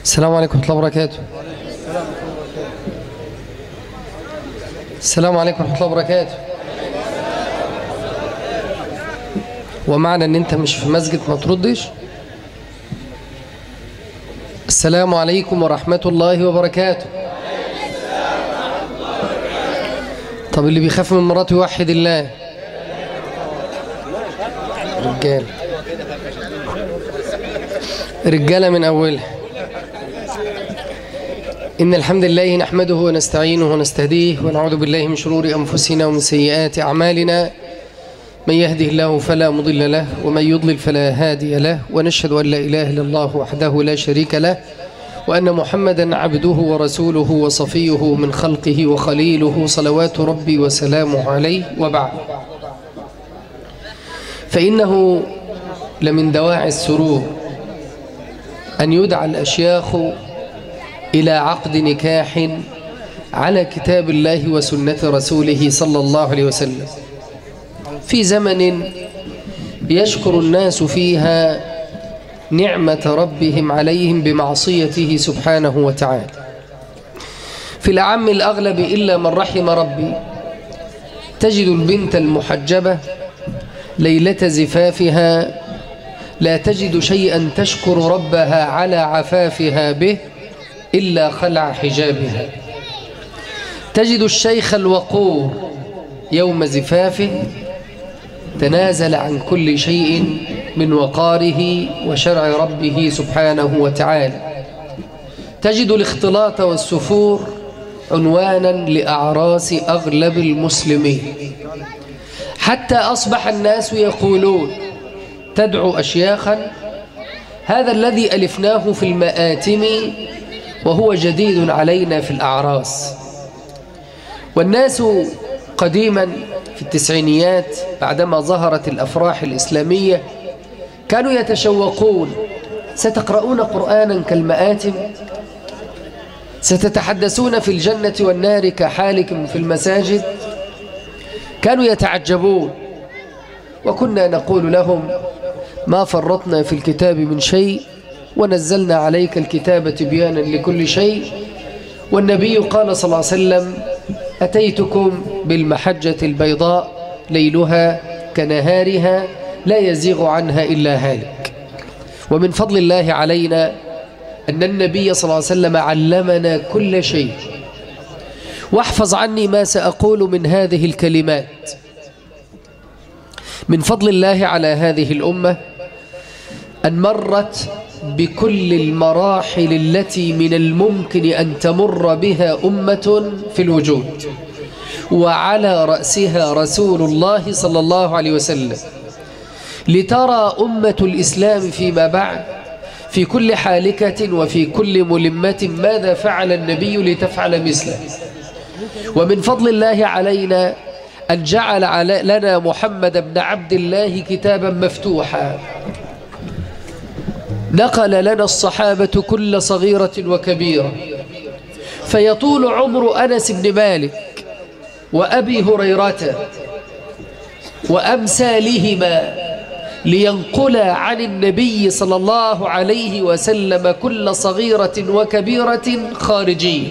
السلام عليكم ورحمة الله وبركاته السلام عليكم ورحمة الله وبركاته ومعنى ان انت مش في مسجد ما تردش السلام عليكم ورحمة الله وبركاته طب اللي بيخاف من مراته يوحد الله رجال رجالة من أولها إن الحمد لله نحمده ونستعينه ونستهديه ونعوذ بالله من شرور أنفسنا ومن سيئات أعمالنا من يهده الله فلا مضل له ومن يضلل فلا هادي له ونشهد أن لا إله إلا الله وحده لا شريك له وأن محمدا عبده ورسوله وصفيه من خلقه وخليله صلوات ربي وسلامه عليه وبعد فإنه لمن دواعي السرور أن يدعى الأشياخ إلى عقد نكاح على كتاب الله وسنة رسوله صلى الله عليه وسلم في زمن يشكر الناس فيها نعمة ربهم عليهم بمعصيته سبحانه وتعالى في الأعم الأغلب إلا من رحم ربي تجد البنت المحجبة ليلة زفافها لا تجد شيئا تشكر ربها على عفافها به إلا خلع حجابها تجد الشيخ الوقور يوم زفافه تنازل عن كل شيء من وقاره وشرع ربه سبحانه وتعالى تجد الاختلاط والسفور عنوانا لأعراس أغلب المسلمين حتى أصبح الناس يقولون تدعو أشياخا هذا الذي ألفناه في المآتم وهو جديد علينا في الأعراس والناس قديما في التسعينيات بعدما ظهرت الأفراح الإسلامية كانوا يتشوقون ستقرؤون قرآنا كالمآتم ستتحدثون في الجنة والنار كحالكم في المساجد كانوا يتعجبون وكنا نقول لهم ما فرطنا في الكتاب من شيء ونزلنا عليك الكتاب تبيانا لكل شيء والنبي قال صلى الله عليه وسلم أتيتكم بالمحجة البيضاء ليلها كنهارها لا يزيغ عنها إلا هالك ومن فضل الله علينا أن النبي صلى الله عليه وسلم علمنا كل شيء واحفظ عني ما سأقول من هذه الكلمات من فضل الله على هذه الأمة أن مرت بكل المراحل التي من الممكن أن تمر بها أمة في الوجود وعلى رأسها رسول الله صلى الله عليه وسلم لترى أمة الإسلام فيما بعد في كل حالكة وفي كل ملمة ماذا فعل النبي لتفعل مثله ومن فضل الله علينا أن جعل لنا محمد بن عبد الله كتابا مفتوحا نقل لنا الصحابة كل صغيرة وكبيرة فيطول عمر أنس بن مالك وأبي هريرة وأمثالهما لينقل عن النبي صلى الله عليه وسلم كل صغيرة وكبيرة خارجية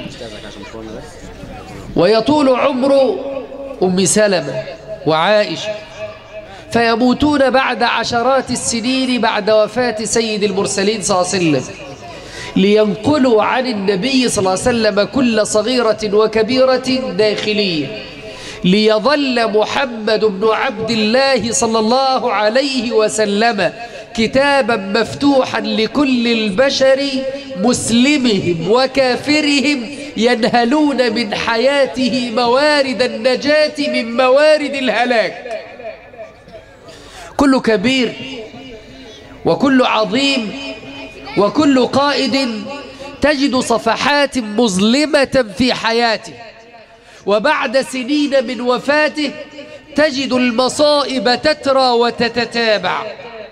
ويطول عمر أم سلمة وعائشة فيموتون بعد عشرات السنين بعد وفاة سيد المرسلين صلى الله عليه وسلم لينقلوا عن النبي صلى الله عليه وسلم كل صغيرة وكبيرة داخلية ليظل محمد بن عبد الله صلى الله عليه وسلم كتابا مفتوحا لكل البشر مسلمهم وكافرهم ينهلون من حياته موارد النجاة من موارد الهلاك كل كبير وكل عظيم وكل قائد تجد صفحات مظلمة في حياته وبعد سنين من وفاته تجد المصائب تترى وتتتابع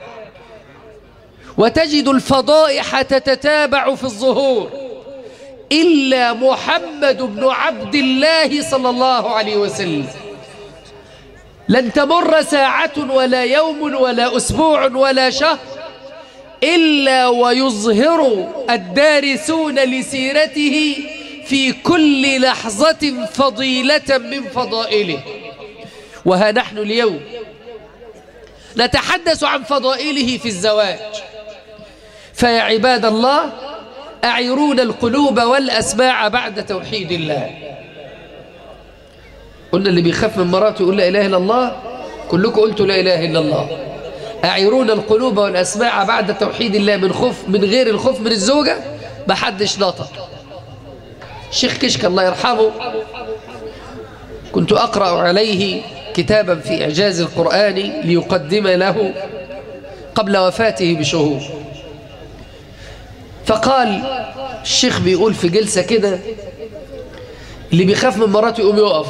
وتجد الفضائح تتتابع في الظهور إلا محمد بن عبد الله صلى الله عليه وسلم لن تمر ساعة ولا يوم ولا أسبوع ولا شهر إلا ويظهر الدارسون لسيرته في كل لحظة فضيلة من فضائله وها نحن اليوم نتحدث عن فضائله في الزواج فيا عباد الله أعيرون القلوب والأسماع بعد توحيد الله قلنا اللي بيخاف من مراته يقول لا إله إلا الله كلكم قلتوا لا إله إلا الله أعيرون القلوب والأسماع بعد توحيد الله من خوف من غير الخوف من الزوجة ما حدش نطق الشيخ كشك الله يرحمه كنت أقرأ عليه كتابا في إعجاز القرآن ليقدم له قبل وفاته بشهور فقال الشيخ بيقول في جلسة كده اللي بيخاف من مراته يقوم يقف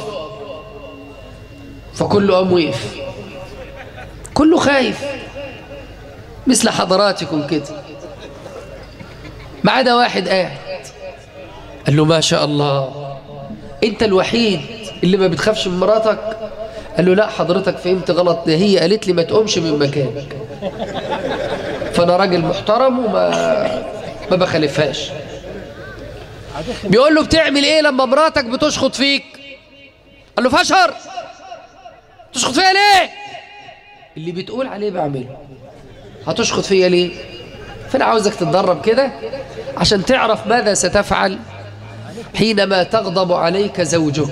فكله قام وقف كله خايف مثل حضراتكم كده ما عدا واحد قاعد قال له ما شاء الله انت الوحيد اللي ما بتخافش من مراتك قال له لا حضرتك فهمت غلط ده هي قالت لي ما تقومش من مكانك فانا راجل محترم وما ما بخالفهاش بيقول له بتعمل ايه لما مراتك بتشخط فيك قال له فشر تشخط فيا ليه اللي بتقول عليه بعمله هتشخط فيا ليه فانا عاوزك تتدرب كده عشان تعرف ماذا ستفعل حينما تغضب عليك زوجك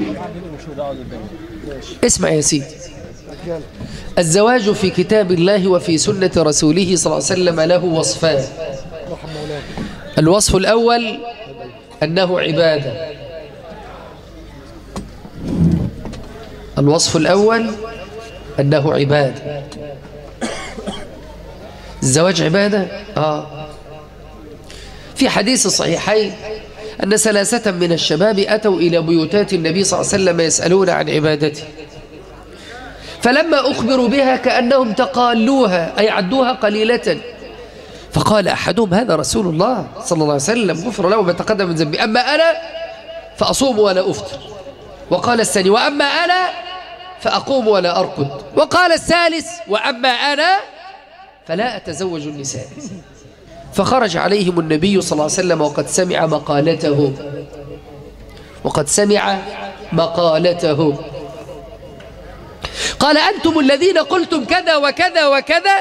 اسمع يا سيدي الزواج في كتاب الله وفي سنة رسوله صلى الله عليه وسلم له وصفان الوصف الأول أنه عبادة الوصف الأول أنه عبادة الزواج عبادة آه في حديث الصحيحين أن ثلاثة من الشباب أتوا إلى بيوتات النبي صلى الله عليه وسلم يسألون عن عبادته فلما أخبروا بها كأنهم تقالوها أي عدوها قليلة فقال أحدهم هذا رسول الله صلى الله عليه وسلم غفر له ما تقدم من ذنبي أما أنا فأصوم ولا أفطر وقال الثاني وأما أنا فأقوم ولا أرقد وقال الثالث وأما أنا فلا أتزوج النساء فخرج عليهم النبي صلى الله عليه وسلم وقد سمع مقالته وقد سمع مقالته قال أنتم الذين قلتم كذا وكذا وكذا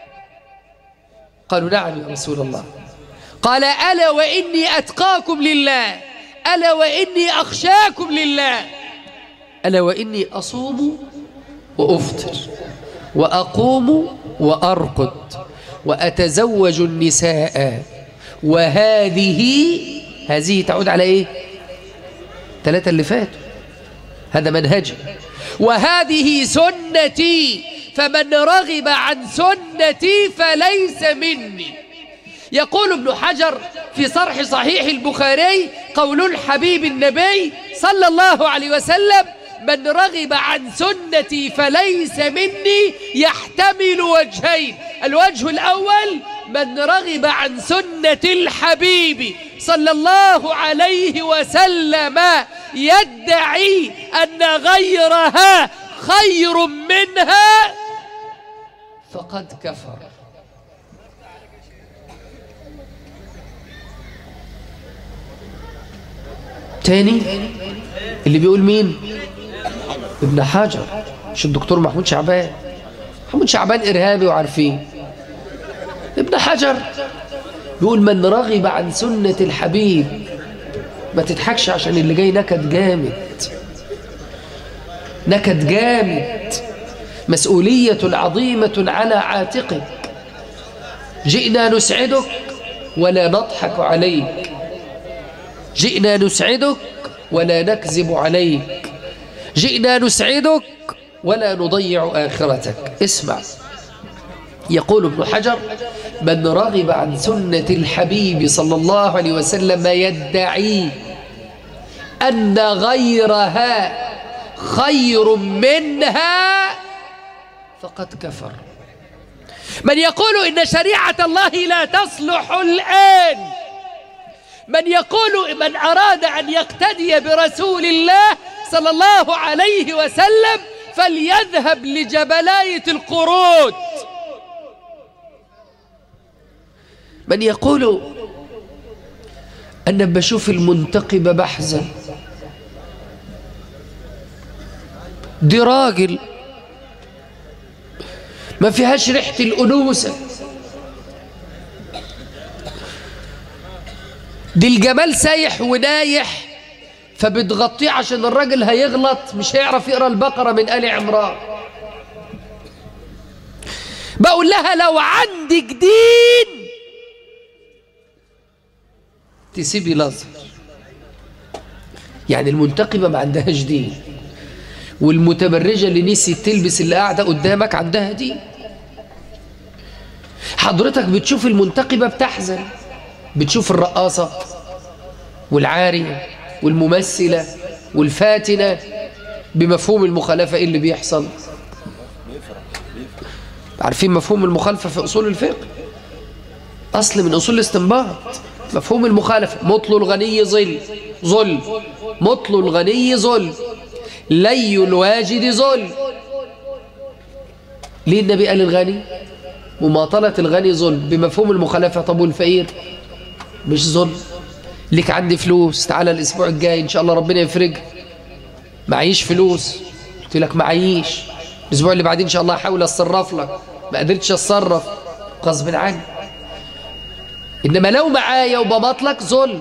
قالوا نعم يا رسول الله قال ألا وإني أتقاكم لله ألا وإني أخشاكم لله ألا وإني أصوم وأفطر وأقوم وأرقد وأتزوج النساء وهذه هذه تعود على إيه ثلاثة اللي فاتوا هذا منهجي وهذه سنتي فمن رغب عن سنتي فليس مني يقول ابن حجر في صرح صحيح البخاري قول الحبيب النبي صلى الله عليه وسلم من رغب عن سنتي فليس مني يحتمل وجهين الوجه الأول من رغب عن سنة الحبيب صلى الله عليه وسلم يدعي أن غيرها خير منها فقد كفر تاني اللي بيقول مين ابن حجر مش الدكتور محمود شعبان محمود شعبان إرهابي وعارفين ابن حجر بيقول من رغب عن سنة الحبيب ما تضحكش عشان اللي جاي نكد جامد نكد جامد مسؤولية عظيمة على عاتقك جئنا نسعدك ولا نضحك عليك جئنا نسعدك ولا نكذب عليك جئنا نسعدك ولا نضيع آخرتك اسمع يقول ابن حجر من رغب عن سنة الحبيب صلى الله عليه وسلم يدعي أن غيرها خير منها فقد كفر من يقول إن شريعة الله لا تصلح الآن من يقول من أراد أن يقتدي برسول الله صلى الله عليه وسلم فليذهب لجبلاية القرود من يقول أنا بشوف المنتقبة بحزن دي راجل ما فيهاش ريحة الأنوثة دي الجمال سايح ونايح فبتغطيه عشان الراجل هيغلط مش هيعرف يقرا البقرة من آل عمران بقول لها لو عندك دين تسيبي الازهر يعني المنتقبة ما عندهاش دين والمتبرجة اللي نسيت تلبس اللي قاعدة قدامك عندها دين حضرتك بتشوف المنتقبة بتحزن بتشوف الرقاصة والعارية والممثلة والفاتنة بمفهوم المخالفة إيه اللي بيحصل عارفين مفهوم المخالفة في أصول الفقه أصل من أصول الاستنباط مفهوم المخالفة مطل الغني ظل ظل مطل الغني ظل لي الواجد ظل ليه النبي قال الغني مماطلة الغني ظلم بمفهوم المخالفة طب والفقير مش ظلم ليك عندي فلوس تعالى الأسبوع الجاي إن شاء الله ربنا يفرج معيش فلوس قلت لك معيش الأسبوع اللي بعدين إن شاء الله أحاول أتصرف لك ما قدرتش أتصرف غصب عني إنما لو معايا وبمطلك ظلم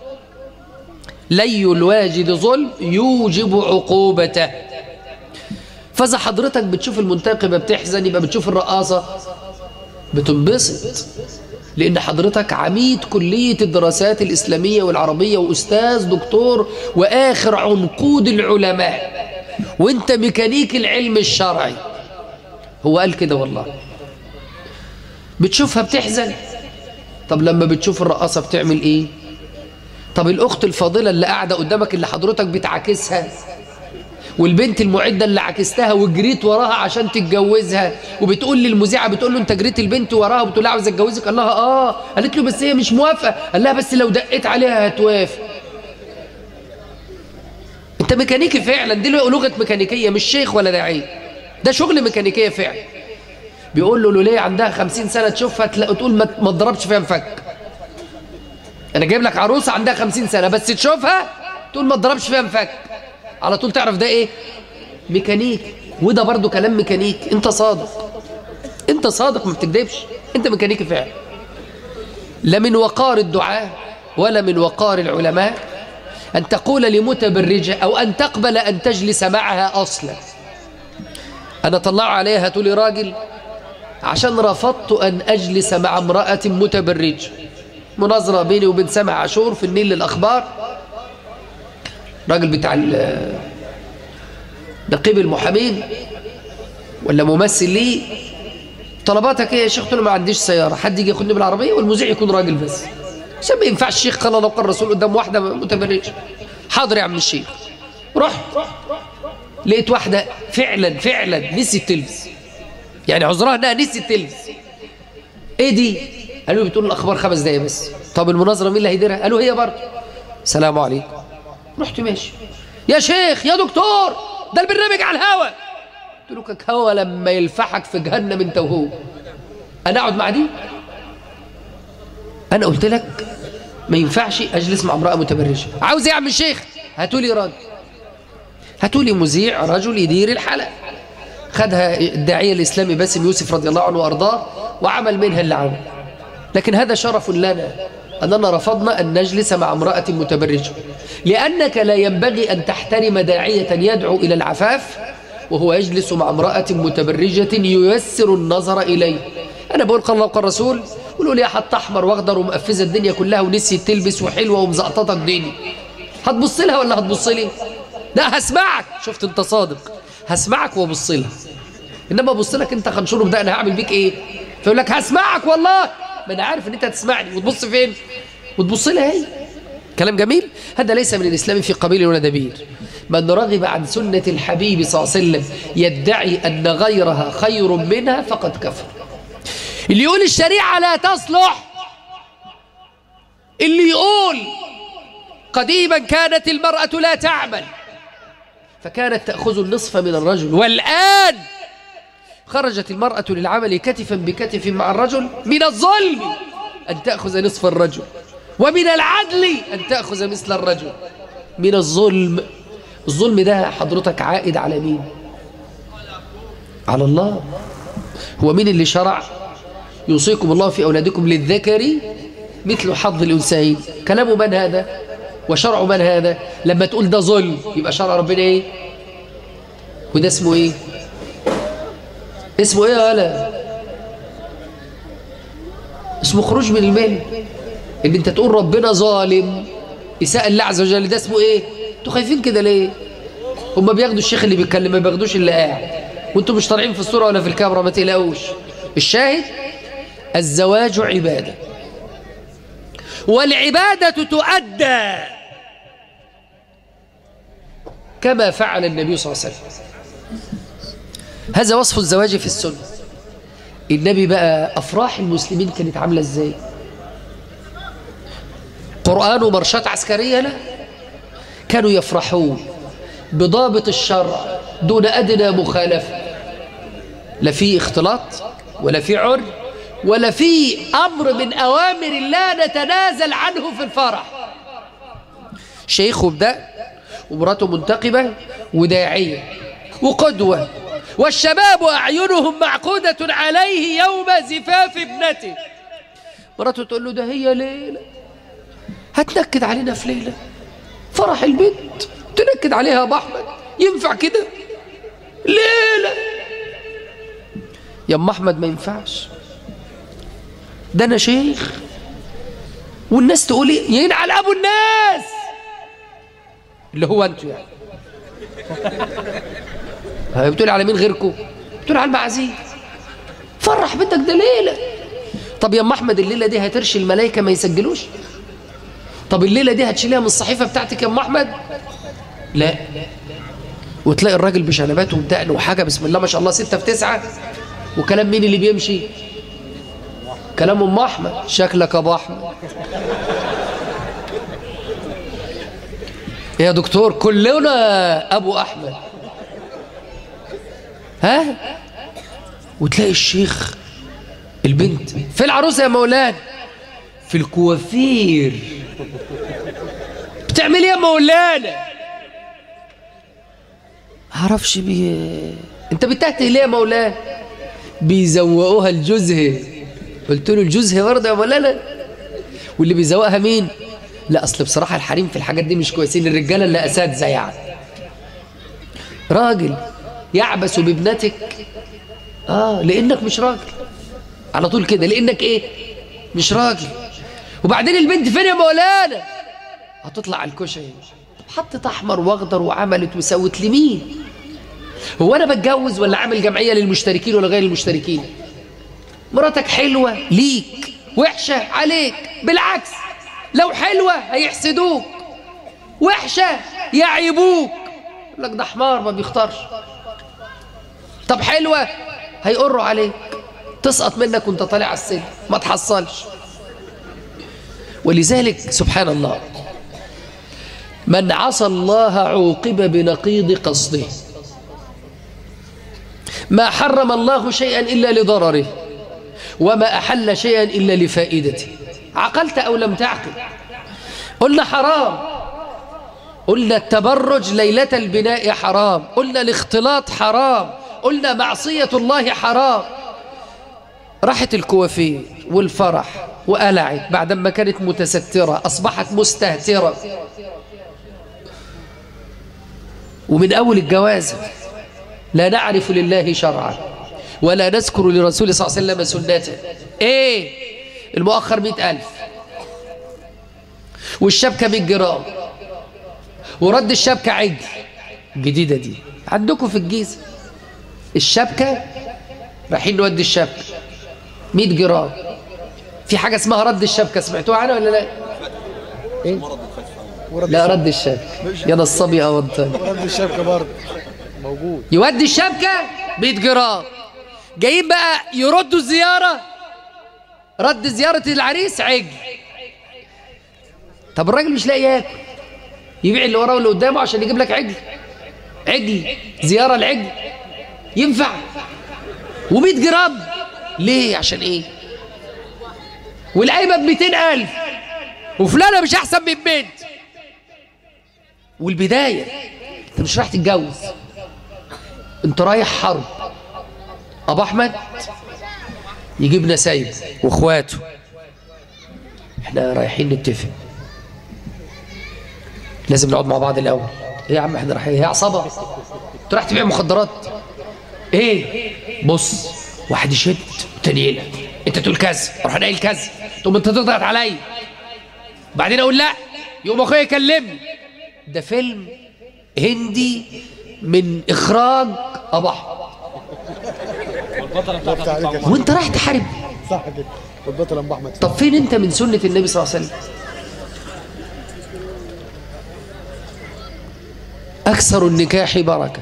لي الواجد ظلم يوجب عقوبته فإذا حضرتك بتشوف المنتقبة بتحزن يبقى بتشوف الرقاصة بتنبسط لأن حضرتك عميد كلية الدراسات الإسلامية والعربية وأستاذ دكتور وآخر عنقود العلماء وانت ميكانيك العلم الشرعي هو قال كده والله بتشوفها بتحزن طب لما بتشوف الرقاصة بتعمل ايه طب الأخت الفاضلة اللي قاعدة قدامك اللي حضرتك بتعاكسها والبنت المعدة اللي عكستها وجريت وراها عشان تتجوزها وبتقول للمذيعة بتقول له انت جريت البنت وراها وبتقول لها عاوز اتجوزك قال لها اه قالت له بس هي مش موافقة قال لها بس لو دقيت عليها هتوافق انت ميكانيكي فعلا دي لغة ميكانيكية مش شيخ ولا داعية ده شغل ميكانيكية فعلا بيقول له لوليه عندها خمسين سنة تشوفها تقول ما تضربش فيها مفك انا جايب لك عروسة عندها خمسين سنة بس تشوفها تقول ما تضربش فيها مفك على طول تعرف ده ايه ميكانيك وده برضو كلام ميكانيك انت صادق انت صادق ما بتكذبش انت ميكانيكي فعلا لا من وقار الدعاء ولا من وقار العلماء أن تقول لمتبرجة أو أن تقبل أن تجلس معها أصلا أنا طلع عليها تقولي راجل عشان رفضت أن أجلس مع امرأة متبرجة مناظرة بيني وبين سامع عاشور في النيل للأخبار راجل بتاع نقيب المحامين ولا ممثل لي طلباتك ايه يا شيخ قلت له ما عنديش سيارة حد يجي ياخدني بالعربية والمذيع يكون راجل بس عشان ما ينفعش الشيخ قال لو قال الرسول قدام واحدة متبرجة حاضر يا عم الشيخ رحت لقيت واحدة فعلا فعلا نسيت تلبس يعني عذرها انها نسيت تلبس ايه دي قالوا لي بتقول الاخبار خمس دقايق بس طب المناظرة مين اللي هيديرها قالوا هي برضه السلام عليكم رحت ماشي يا شيخ يا دكتور ده البرنامج على الهوا قلت له كك هوا لما يلفحك في جهنم انت وهو انا اقعد مع دي انا قلت لك ما ينفعش اجلس مع امراه متبرجه عاوز ايه يا عم الشيخ هاتوا لي راجل هاتوا لي مذيع رجل يدير الحلقه خدها الداعيه الاسلامي باسم يوسف رضي الله عنه وارضاه وعمل منها اللي عمل لكن هذا شرف لنا أننا رفضنا أن نجلس مع امرأة متبرجة لأنك لا ينبغي أن تحترم داعية يدعو إلى العفاف وهو يجلس مع امرأة متبرجة ييسر النظر إليه أنا بقول قال الله وقال الرسول قولوا لي حط أحمر وأخضر ومقفزة الدنيا كلها ونسيت تلبس وحلوة ومزقططة الدنيا هتبص لها ولا هتبص لي لا هسمعك شفت انت صادق هسمعك وابص لها انما ابص لك انت خنشور ده انا هعمل بيك ايه فيقول لك هسمعك والله ما انا عارف ان انت هتسمعني وتبص فين وتبص لها هي كلام جميل هذا ليس من الاسلام في قبيل ولا دبير من رغب عن سنة الحبيب صلى الله عليه وسلم يدعي أن غيرها خير منها فقد كفر اللي يقول الشريعة لا تصلح اللي يقول قديما كانت المرأة لا تعمل فكانت تأخذ النصف من الرجل والآن خرجت المرأة للعمل كتفا بكتف مع الرجل من الظلم أن تأخذ نصف الرجل ومن العدل أن تأخذ مثل الرجل من الظلم الظلم ده حضرتك عائد على مين على الله هو مين اللي شرع يوصيكم الله في أولادكم للذكر مثل حظ الأنثيين كلام من هذا وشرع من هذا لما تقول ده ظلم يبقى شرع ربنا ايه وده اسمه ايه اسمه ايه يا هلا اسمه خروج من المل ان انت تقول ربنا ظالم اساء الله عز وجل ده اسمه ايه انتوا خايفين كده ليه هم بياخدوا الشيخ اللي بيتكلم ما بياخدوش اللي قاعد وانتوا مش طالعين في الصوره ولا في الكاميرا ما تقلقوش الشاهد الزواج عباده والعباده تؤدى كما فعل النبي صلى الله عليه وسلم هذا وصف الزواج في السنة النبي بقى أفراح المسلمين كانت عاملة إزاي قرآن ومرشات عسكرية لا كانوا يفرحون بضابط الشرع دون أدنى مخالفة لا في اختلاط ولا في عر ولا في أمر من أوامر الله نتنازل عنه في الفرح شيخ ده ومراته منتقبة وداعية وقدوة والشباب أعينهم معقودة عليه يوم زفاف ابنته مراته تقول له ده هي ليلة هتنكد علينا في ليلة فرح البنت تنكد عليها يا أحمد ينفع كده ليلة يا أم أحمد ما ينفعش ده أنا شيخ والناس تقول ايه ينعل أبو الناس اللي هو أنتوا يعني بتقول على مين غيركم بتقول على المعازيم فرح بنتك ده ليلة طب يا ام احمد الليلة دي هترشي الملائكة ما يسجلوش طب الليلة دي هتشيلها من الصحيفة بتاعتك يا ام احمد لا وتلاقي الراجل بشنبات ودقن وحاجة بسم الله ما شاء الله ستة في تسعة وكلام مين اللي بيمشي كلام ام احمد شكلك ابو احمد يا دكتور كلنا ابو احمد ها وتلاقي الشيخ البنت في العروسه يا مولانا في الكوافير بتعمل ايه يا مولانا عرفش بي انت بتهته ليه يا مولانا بيزوقوها الجزهه قلت له الجزهه برضه يا مولانا واللي بيزوقها مين لا اصل بصراحه الحريم في الحاجات دي مش كويسين الرجاله اللي اساتذه يعني راجل يعبس بابنتك اه لانك مش راجل على طول كده لانك ايه مش راجل وبعدين البنت فين يا مولانا هتطلع على الكشري حطت احمر واخضر وعملت وسوت لمين هو انا بتجوز ولا عامل جمعيه للمشتركين ولا غير المشتركين مراتك حلوه ليك وحشه عليك بالعكس لو حلوه هيحسدوك وحشه يعيبوك يقول لك ده حمار ما بيختارش طب حلوة هيقروا عليك تسقط منك وانت طالع على السلم ما تحصلش ولذلك سبحان الله من عصى الله عوقب بنقيض قصده ما حرم الله شيئا إلا لضرره وما أحل شيئا إلا لفائدته عقلت أو لم تعقل قلنا حرام قلنا التبرج ليلة البناء حرام قلنا الاختلاط حرام قلنا معصية الله حرام راحت الكوافير والفرح وقلعت بعدما كانت متسترة أصبحت مستهترة ومن أول الجواز لا نعرف لله شرعا ولا نذكر لرسول صلى الله عليه وسلم سنته ايه المؤخر مئة ألف والشبكة 100 جرام ورد الشبكة عجل جديدة دي عندكم في الجيزة الشبكة رايحين نودي الشبكة 100 جرام في حاجة اسمها رد الشبكة سمعتوها عنها ولا لا إيه؟ لا رد الشبكة يا نصاب يا أونطان رد الشبكة برضه موجود يودي الشبكة 100 جرام جايين بقى يردوا الزيارة رد زيارة العريس عجل طب الراجل مش لاقي ياكل يبيع اللي وراه واللي قدامه عشان يجيب لك عجل عجل زيارة العجل ينفع و100 جرام ليه عشان ايه والقايمه ب 200000 وفلانه مش احسن من بنت والبدايه انت مش رايح تتجوز انت رايح حرب ابو احمد يجيب نسايب واخواته احنا رايحين نتفق لازم نقعد مع بعض الاول ايه يا عم احنا رايحين هي عصابه انت رايح تبيع مخدرات ايه بص واحد يشد والتاني يقلق انت تقول كذا اروح انا قايل كذا تقوم انت تضغط عليا بعدين اقول لا يقوم اخويا يكلمني ده فيلم هندي من اخراج ابو احمد والبطلة بتاعتك هتطلع معاك. وانت رايح تحارب صح كده والبطل ام احمد طب فين انت من سنة النبي صلى الله عليه وسلم أكثر النكاح بركة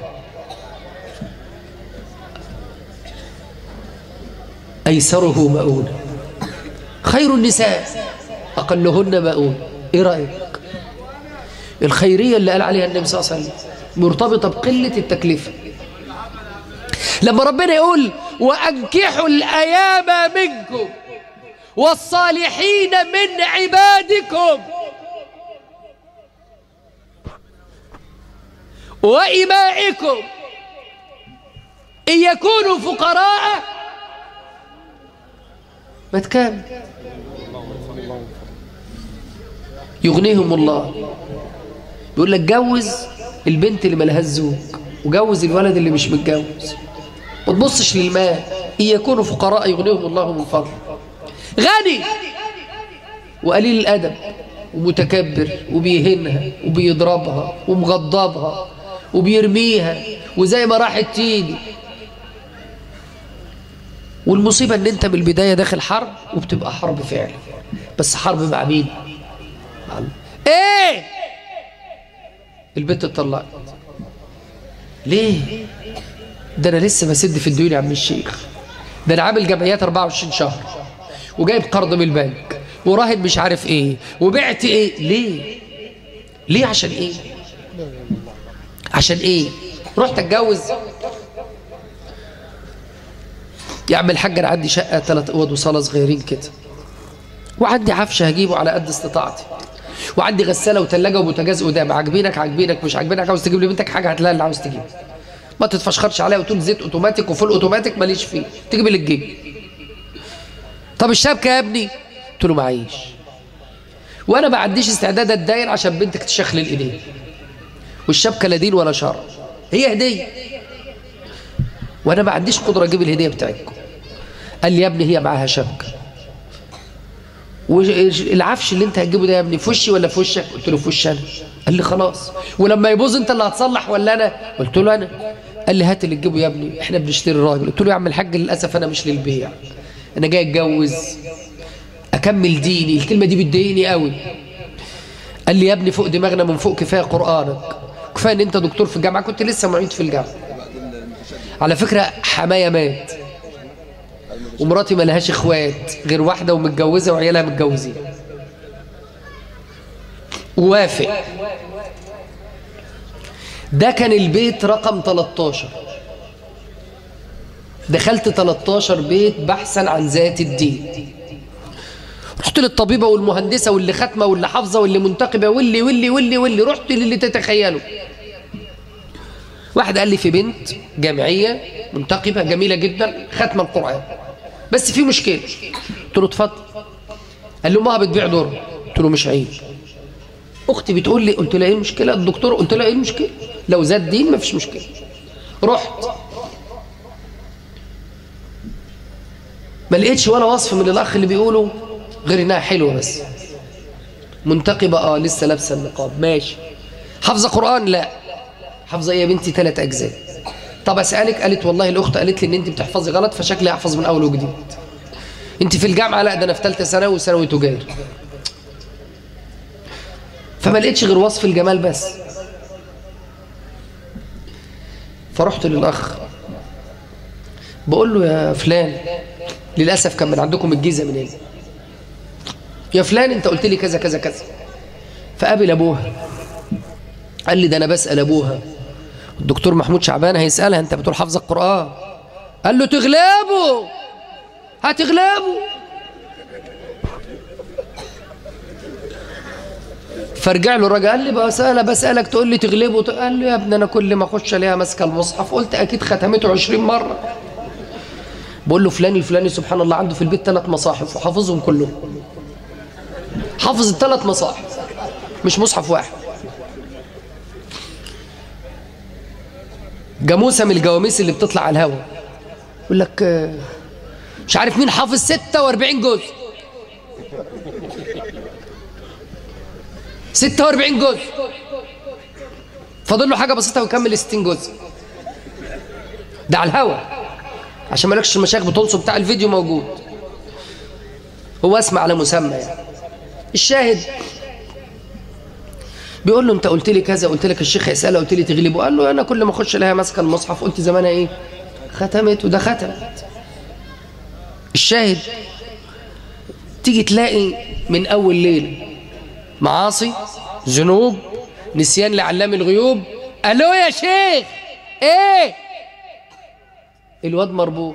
أيسره مؤونة خير النساء أقلهن مؤونة إيه رأيك الخيرية اللي قال عليها النبي صلى الله عليه وسلم مرتبطة بقلة التكلفة لما ربنا يقول وأنكحوا الأيام منكم والصالحين من عبادكم وإمائكم إن يكونوا فقراء ما تكام يغنيهم الله بيقول لك جوز البنت اللي ملهاش زوج وجوز الولد اللي مش متجوز ما تبصش للمال إن يكونوا فقراء يغنيهم الله من فضله غني وقليل الأدب ومتكبر وبيهنها وبيضربها ومغضبها وبيرميها وزي ما راحت تيجي والمصيبة ان انت من البداية داخل حرب وبتبقى حرب فعلا بس حرب مع مين مع الله. ايه البنت اتطلقت ليه ده انا لسه بسد في الديون يا عم الشيخ ده انا عامل جمعيات 24 شهر وجايب قرض من البنك وراهن مش عارف ايه وبعت ايه ليه ليه عشان ايه عشان ايه رحت اتجوز يا عم الحاج انا عندي شقه ثلاث اوض وصاله صغيرين كده وعندي عفش هجيبه على قد استطاعتي وعندي غساله وثلاجه وبوتاجاز قدام عاجبينك عاجبينك مش عاجبينك عاوز تجيب لبنتك حاجه هتلاقي اللي عاوز تجيبه ما تتفشخرش عليا وتقول زيت اوتوماتيك وفول اوتوماتيك ماليش فيه تجيب اللي تجيب طب الشبكه يا ابني قلت له معيش وانا ما عنديش استعداد اتداين عشان بنتك تشخلل ايديه والشبكه لا دين ولا شر هي هديه وانا ما عنديش قدره اجيب الهديه بتاعتكم قال لي يا ابني هي معاها شبكه والعفش اللي انت هتجيبه ده يا ابني في وشي ولا في وشك قلت له في وشي انا قال لي خلاص ولما يبوظ انت اللي هتصلح ولا انا قلت له انا قال لي هات اللي تجيبه يا ابني احنا بنشتري راجل قلت له يا عم الحاج للاسف انا مش للبيع انا جاي اتجوز اكمل ديني الكلمه دي بتضايقني قوي قال لي يا ابني فوق دماغنا من فوق كفايه قرانك كفايه ان انت دكتور في الجامعه كنت لسه معيد في الجامعه على فكره حمايه مات ومراتي ما لهاش اخوات غير واحده ومتجوزه وعيالها متجوزين ووافق ده كان البيت رقم 13 دخلت 13 بيت بحثا عن ذات الدين رحت للطبيبه والمهندسه واللي ختمه واللي حافظه واللي منتقبه واللي واللي واللي واللي رحت للي تتخيله واحد قال لي في بنت جامعيه منتقبه جميله جدا ختمه القران بس في مشكله قلت له اتفضل قال له امها بتبيع دور قلت له مش عيب اختي بتقول لي قلت لها ايه المشكله الدكتور قلت لها ايه المشكله لو زاد دين ما فيش مشكله رحت ما لقيتش ولا وصف من الاخ اللي بيقوله غير انها حلوه بس منتقبه اه لسه لابسه النقاب ماشي حافظه قران لا حافظه ايه يا بنتي ثلاث اجزاء طب اسالك قالت والله الاخت قالت لي ان انت بتحفظي غلط فشكلي احفظ من اول وجديد انت في الجامعه لا ده انا في ثالثه ثانوي وثانوي تجاري فما لقيتش غير وصف الجمال بس فرحت للاخ بقول له يا فلان للاسف كان من عندكم الجيزه من هنا يا فلان انت قلت لي كذا كذا كذا فقابل ابوها قال لي ده انا بسال ابوها الدكتور محمود شعبان هيسالها انت بتقول حافظ القران قال له تغلبه هتغلبه فرجع له الراجل قال لي بسألة بسألك تقول لي تغلبه قال له يا ابني أنا كل ما أخش ألاقيها ماسكة المصحف قلت أكيد ختمته 20 مرة بقول له فلان الفلاني سبحان الله عنده في البيت ثلاث مصاحف وحافظهم كلهم حافظ الثلاث مصاحف مش مصحف واحد جاموسة من الجواميس اللي بتطلع على الهواء يقول لك آه، مش عارف مين حافظ 46 جزء 46 جزء فاضل له حاجة بسيطة ويكمل 60 جزء ده على الهوا عشان ما لكش المشايخ بتنصب بتاع الفيديو موجود هو اسمع على مسمى يعني الشاهد بيقول له انت قلت لي كذا قلت لك الشيخ يسأله قلت لي تغلبه قال له انا كل ما اخش الاقيها ماسكه المصحف قلت زمانها ايه ختمت وده ختمت الشاهد تيجي تلاقي من اول ليله معاصي ذنوب نسيان لعلام الغيوب الو يا شيخ ايه الواد مربوط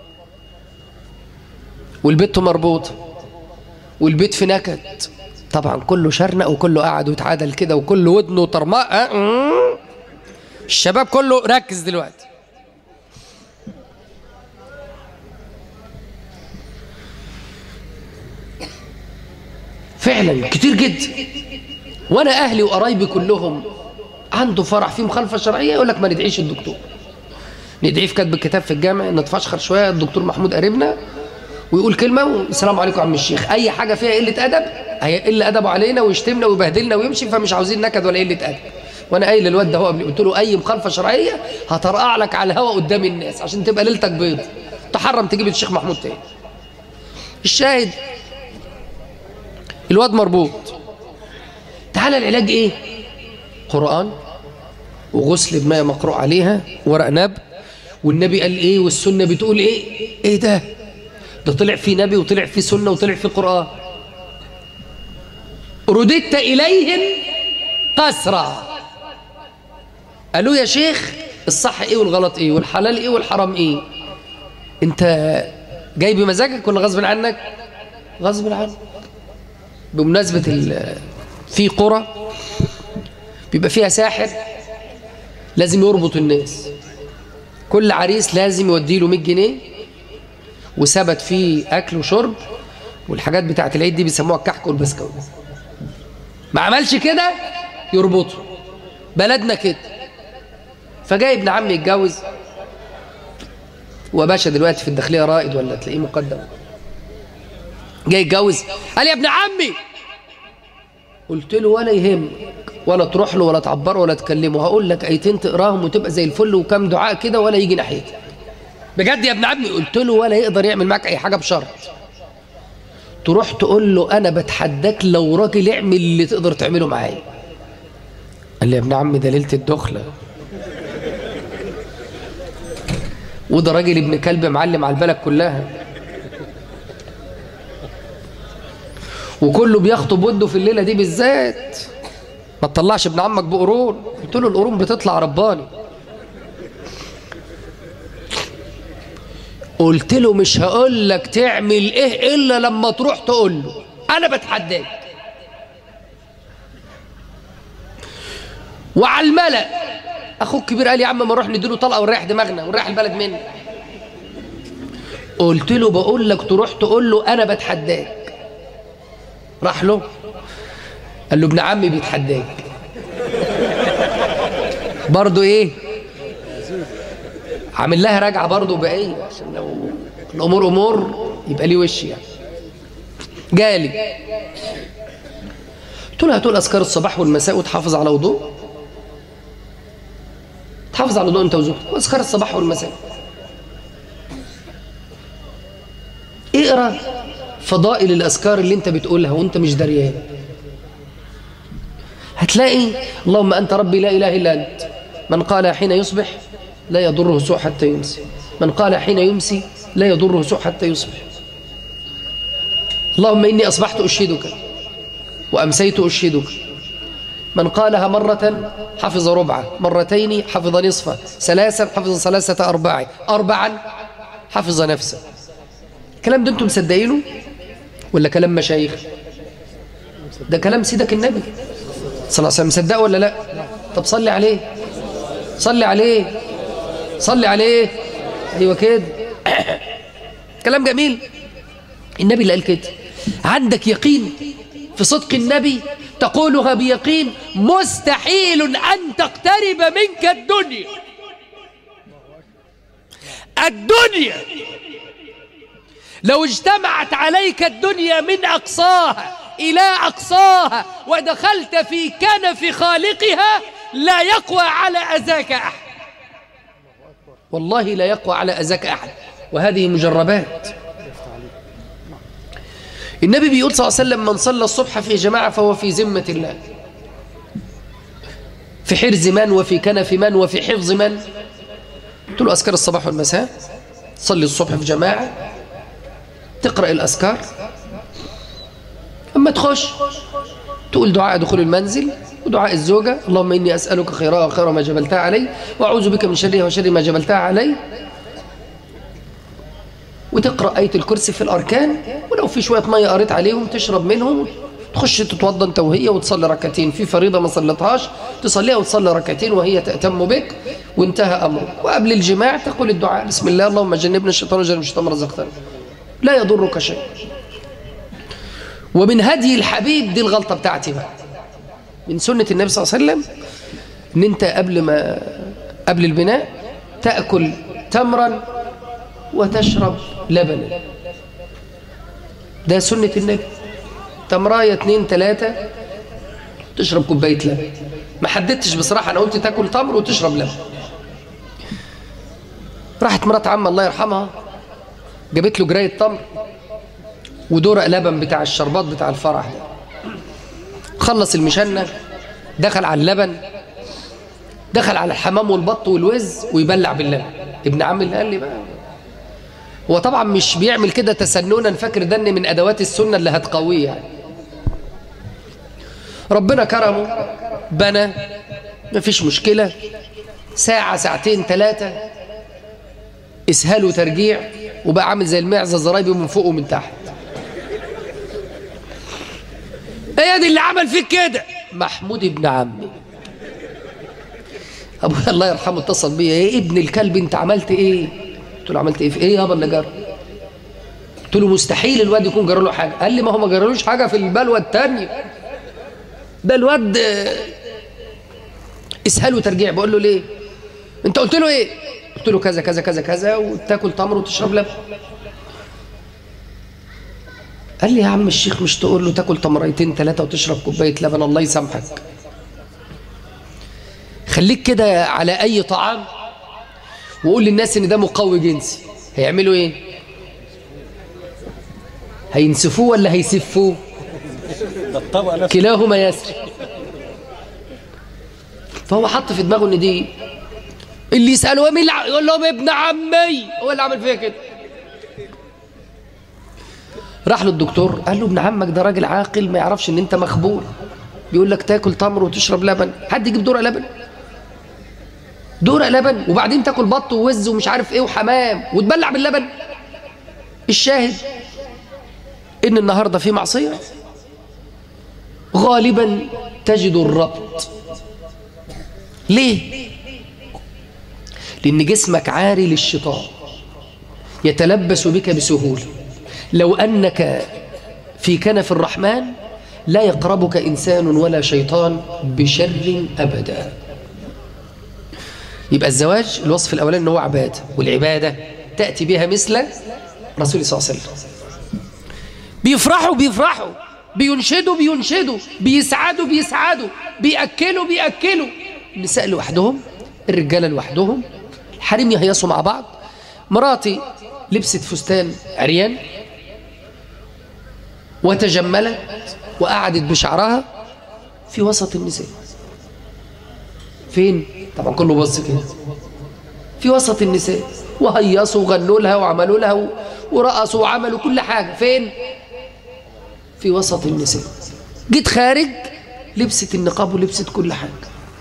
والبت مربوطه والبيت في نكد طبعا كله شرنق وكله قاعد واتعادل كده وكله ودنه طرماء أه؟ الشباب كله ركز دلوقتي فعلا كتير جدا وانا اهلي وقرايبي كلهم عنده فرح فيه مخالفه شرعيه يقول لك ما ندعيش الدكتور ندعيه في كتب الكتاب في الجامع نتفشخر شويه الدكتور محمود قريبنا ويقول كلمه والسلام عليكم يا عم الشيخ اي حاجه فيها قله ادب هيقل ادبه علينا ويشتمنا ويبهدلنا ويمشي فمش عاوزين نكد ولا قله ادب وانا قايل للواد ده هو قبل قلت له اي مخالفه شرعيه هترقع لك على الهوا قدام الناس عشان تبقى ليلتك بيض تحرم تجيب الشيخ محمود تاني الشاهد الواد مربوط تعالى العلاج ايه قرآن وغسل بماء مقروء عليها ورق نب والنبي قال ايه والسنة بتقول ايه ايه ده ده طلع فيه نبي وطلع فيه سنة وطلع فيه قرآن رددت إليهم قسرا قالوا يا شيخ الصح ايه والغلط ايه والحلال ايه والحرام ايه انت جاي بمزاجك ولا غصب عنك غصب عنك بمناسبة ال- في قرى بيبقى فيها ساحر لازم يربط الناس كل عريس لازم يودي له 100 جنيه وثبت فيه اكل وشرب والحاجات بتاعت العيد دي بيسموها الكحك والبسكوت ما عملش كده يربطه بلدنا كده فجاي ابن عمي يتجوز وباشا دلوقتي في الداخليه رائد ولا تلاقيه مقدم جاي يتجوز قال يا ابن عمي قلت له ولا يهمك ولا تروح له ولا تعبره ولا تكلمه هقول لك ايتين تقراهم وتبقى زي الفل وكم دعاء كده ولا يجي ناحيتك بجد يا ابن عمي قلت له ولا يقدر يعمل معاك اي حاجه بشرط تروح تقول له انا بتحداك لو راجل اعمل اللي تقدر تعمله معايا قال لي يا ابن عمي ده ليله الدخله وده راجل ابن كلب معلم على البلد كلها وكله بيخطب وده في الليله دي بالذات ما تطلعش ابن عمك بقرون قلت له القرون بتطلع رباني قلت له مش هقول لك تعمل ايه الا لما تروح تقول له انا بتحداك وعلى الملأ اخوك كبير قال يا عم ما نروح نديله طلقه ونريح دماغنا ونريح البلد منه قلت له بقول لك تروح تقول له انا بتحداك راح له قال له ابن عمي بيتحداك برضه ايه عامل لها راجعه برضه بايه عشان لو الامور امور يبقى ليه وش يعني جالي قلت له هتقول اذكار الصباح والمساء وتحافظ على وضوء تحافظ على وضوء انت وزوجتك واذكار الصباح والمساء اقرا فضائل الاذكار اللي انت بتقولها وانت مش دريان هتلاقي اللهم انت ربي لا اله الا انت من قال حين يصبح لا يضره سوء حتى يمسي من قال حين يمسي لا يضره سوء حتى يصبح اللهم اني اصبحت اشهدك وامسيت اشهدك من قالها مرة حفظ ربعة مرتين حفظ نصفه ثلاثا حفظ ثلاثة أرباع أربعا حفظ نفسه الكلام ده انتم مصدقينه ولا كلام مشايخ ده كلام سيدك النبي صلى الله عليه وسلم مصدقه ولا لا طب صلي عليه صلي عليه صلي عليه ايوه كده كلام جميل النبي اللي قال كده عندك يقين في صدق النبي تقولها بيقين مستحيل أن تقترب منك الدنيا الدنيا لو اجتمعت عليك الدنيا من أقصاها إلى أقصاها ودخلت في كنف خالقها لا يقوى على أذاك أحد والله لا يقوى على أذاك أحد وهذه مجربات النبي بيقول صلى الله عليه وسلم من صلى الصبح في جماعة فهو في ذمة الله في حرز من وفي كنف من وفي حفظ من قلت له أذكار الصباح والمساء تصلي الصبح في جماعة تقرأ الأذكار أما تخش تقول دعاء دخول المنزل ودعاء الزوجة اللهم إني أسألك خيرها وخير ما جبلتها علي وأعوذ بك من شرها وشر ما جبلتها علي وتقرأ آية الكرسي في الأركان ولو في شوية مية قريت عليهم تشرب منهم تخش تتوضى انت وهي وتصلي ركعتين في فريضة ما صلتهاش تصليها وتصلي ركعتين وهي تأتم بك وانتهى أمرك وقبل الجماع تقول الدعاء بسم الله اللهم جنبنا الشيطان وجنب الشيطان ما رزقتنا لا يضرك شيء ومن هدي الحبيب دي الغلطة بتاعتي بقى من سنة النبي صلى الله عليه وسلم ان انت قبل ما قبل البناء تأكل تمرا وتشرب لبنا ده سنة النبي تمراية اتنين تلاتة تشرب كوباية لبن ما حددتش بصراحة أنا قلت تاكل تمر وتشرب لبن راحت مرات عم الله يرحمها جابت له جراية تمر ودورق لبن بتاع الشربات بتاع الفرح ده خلص المشنة دخل على اللبن دخل على الحمام والبط والوز ويبلع باللبن ابن عمي اللي قال لي بقى هو طبعا مش بيعمل كده تسننا فاكر ده من ادوات السنه اللي هتقويه يعني ربنا كرمه بنى مفيش مشكله ساعه ساعتين ثلاثه اسهال وترجيع وبقى عامل زي المعزه زرايبي من فوق ومن تحت ايه دي اللي عمل فيك كده محمود ابن عمي ابويا الله يرحمه اتصل بيا ايه ابن الكلب انت عملت ايه قلت له عملت ايه في ايه يابا اللي جرى قلت له مستحيل الواد يكون جرى له حاجه قال لي ما هو ما جرالوش حاجه في البلوه الثانيه ده الواد اسهال وترجيع بقول له ليه انت قلت له ايه قلت له كذا كذا كذا كذا وتاكل تمر وتشرب لبن قال لي يا عم الشيخ مش تقول له تاكل تمريتين ثلاثه وتشرب كوبايه لبن الله يسامحك خليك كده على اي طعام وقول للناس ان ده مقوي جنسي هيعملوا ايه هينسفوه ولا هيسفوه ده الطبق نفسه كلاهما يسري فهو حط في دماغه ان دي اللي يساله مين اللي ع- يقول لهم ابن عمي هو اللي عمل فيا كده راح له الدكتور قال له ابن عمك ده راجل عاقل ما يعرفش ان انت مخبول بيقول لك تاكل تمر وتشرب لبن حد يجيب دورق لبن دورق لبن وبعدين تاكل بط ووز ومش عارف ايه وحمام وتبلع باللبن الشاهد ان النهارده في معصيه غالبا تجد الربط ليه لان جسمك عاري للشيطان يتلبس بك بسهوله لو انك في كنف الرحمن لا يقربك انسان ولا شيطان بشر ابدا يبقى الزواج الوصف الاولاني ان هو عباده والعباده تاتي بها مثل رسول صلى الله عليه وسلم بيفرحوا بيفرحوا بينشدوا بينشدوا بيسعدوا بيسعدوا بيأكلوا بيأكلوا النساء لوحدهم الرجالة لوحدهم الحريم يهيصوا مع بعض مراتي لبست فستان عريان وتجملت وقعدت بشعرها في وسط النساء فين؟ طبعا كله بص كده في وسط النساء وهيصوا وغنوا لها وعملوا لها و- ورقصوا وعملوا كل حاجة فين؟ في وسط النساء جيت خارج لبست النقاب ولبست كل حاجة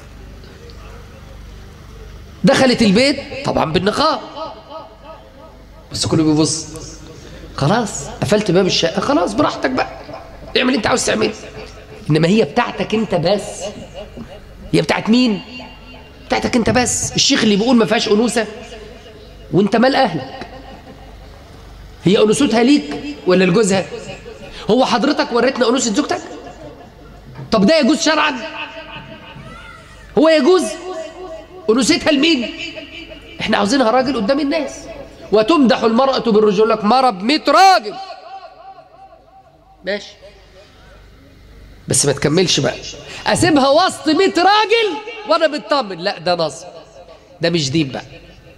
دخلت البيت طبعا بالنقاب بس كله بيبص خلاص قفلت باب الشقة خلاص براحتك بقى اعمل انت عاوز تعمله إنما هي بتاعتك أنت بس هي بتاعت مين؟ بتاعتك أنت بس الشيخ اللي بيقول ما فيهاش أنوثة وأنت مال أهلك هي أنوثتها ليك ولا لجوزها؟ هو حضرتك وريتنا أنوثة زوجتك؟ طب ده يجوز شرعا؟ هو يجوز أنوثتها لمين؟ احنا عاوزينها راجل قدام الناس وتمدح المرأة بالرجل لك مرة بمئة راجل ماشي بس ما تكملش بقى اسيبها وسط 100 راجل وانا مطمن لا ده نصب ده مش دين بقى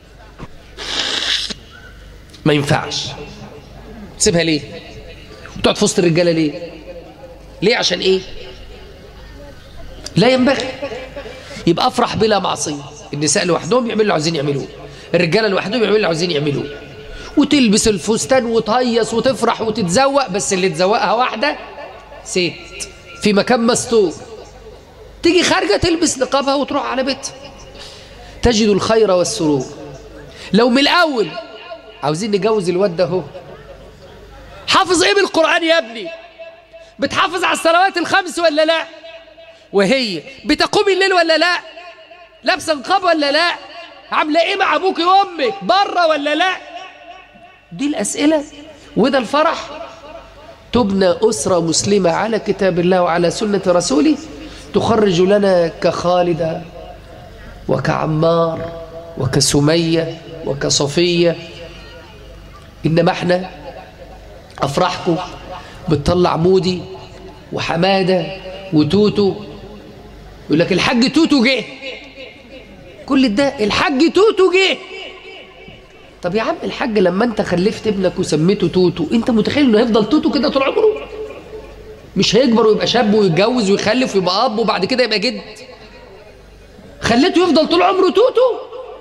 ما ينفعش تسيبها ليه وتقعد في وسط الرجاله ليه ليه عشان ايه لا ينبغي يبقى افرح بلا معصيه النساء لوحدهم يعملوا اللي عاوزين يعملوه الرجاله لوحدهم يعملوا اللي عاوزين يعملوه وتلبس الفستان وتهيص وتفرح وتتزوق بس اللي تزوقها واحده ست في مكان مستور تيجي خارجه تلبس نقابها وتروح على بيتها تجد الخير والسرور لو من الاول عاوزين نجوز الواد ده اهو حافظ ايه بالقران يا ابني بتحافظ على الصلوات الخمس ولا لا وهي بتقوم الليل ولا لا لابسه نقاب ولا لا عامله ايه مع ابوك وامك بره ولا لا دي الاسئله وده الفرح تبنى اسره مسلمه على كتاب الله وعلى سنه رسوله تخرج لنا كخالده وكعمار وكسميه وكصفيه انما احنا افراحكم بتطلع مودي وحماده وتوتو يقول لك الحاج توتو جه كل ده الحاج توتو جه طب يا عم الحاج لما انت خلفت ابنك وسميته توتو انت متخيل انه هيفضل توتو كده طول عمره مش هيكبر ويبقى شاب ويتجوز ويخلف ويبقى اب وبعد كده يبقى جد خليته يفضل طول عمره توتو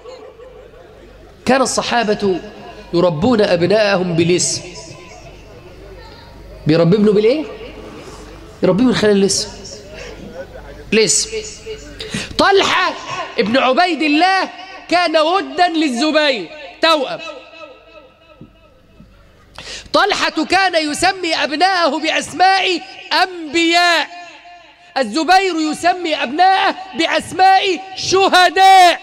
كان الصحابة يربون أبناءهم بالاسم بيربي ابنه بالايه يربيه من خلال الاسم الاسم طلحة ابن عبيد الله كان ودا للزبير توأم طلحة كان يسمي أبناءه بأسماء أنبياء الزبير يسمي أبناءه بأسماء شهداء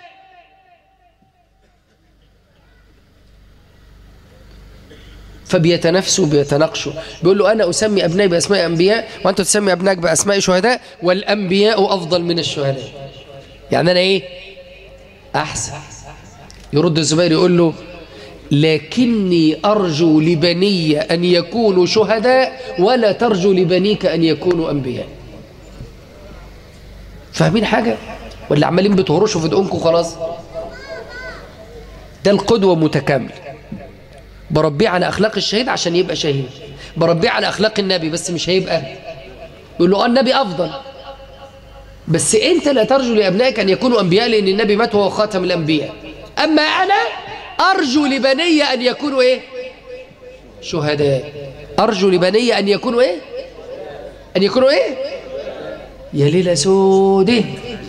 فبيتنافسوا بيتناقشوا بيقول له أنا أسمي أبنائي بأسماء أنبياء وأنت تسمي أبنائك بأسماء شهداء والأنبياء أفضل من الشهداء يعني أنا إيه أحسن يرد الزبير يقول له لكني أرجو لبني أن يكونوا شهداء ولا ترجو لبنيك أن يكونوا أنبياء فاهمين حاجة ولا عمالين بتهرشوا في دقونكم خلاص ده القدوة متكامل بربيه على أخلاق الشهيد عشان يبقى شهيد بربيه على أخلاق النبي بس مش هيبقى يقول له آه النبي أفضل بس أنت لا ترجو لأبنائك أن يكونوا أنبياء لأن النبي مات وهو خاتم الأنبياء أما أنا أرجو لبني أن يكونوا إيه شهداء أرجو لبني أن يكونوا إيه أن يكونوا إيه يا ليلة سودة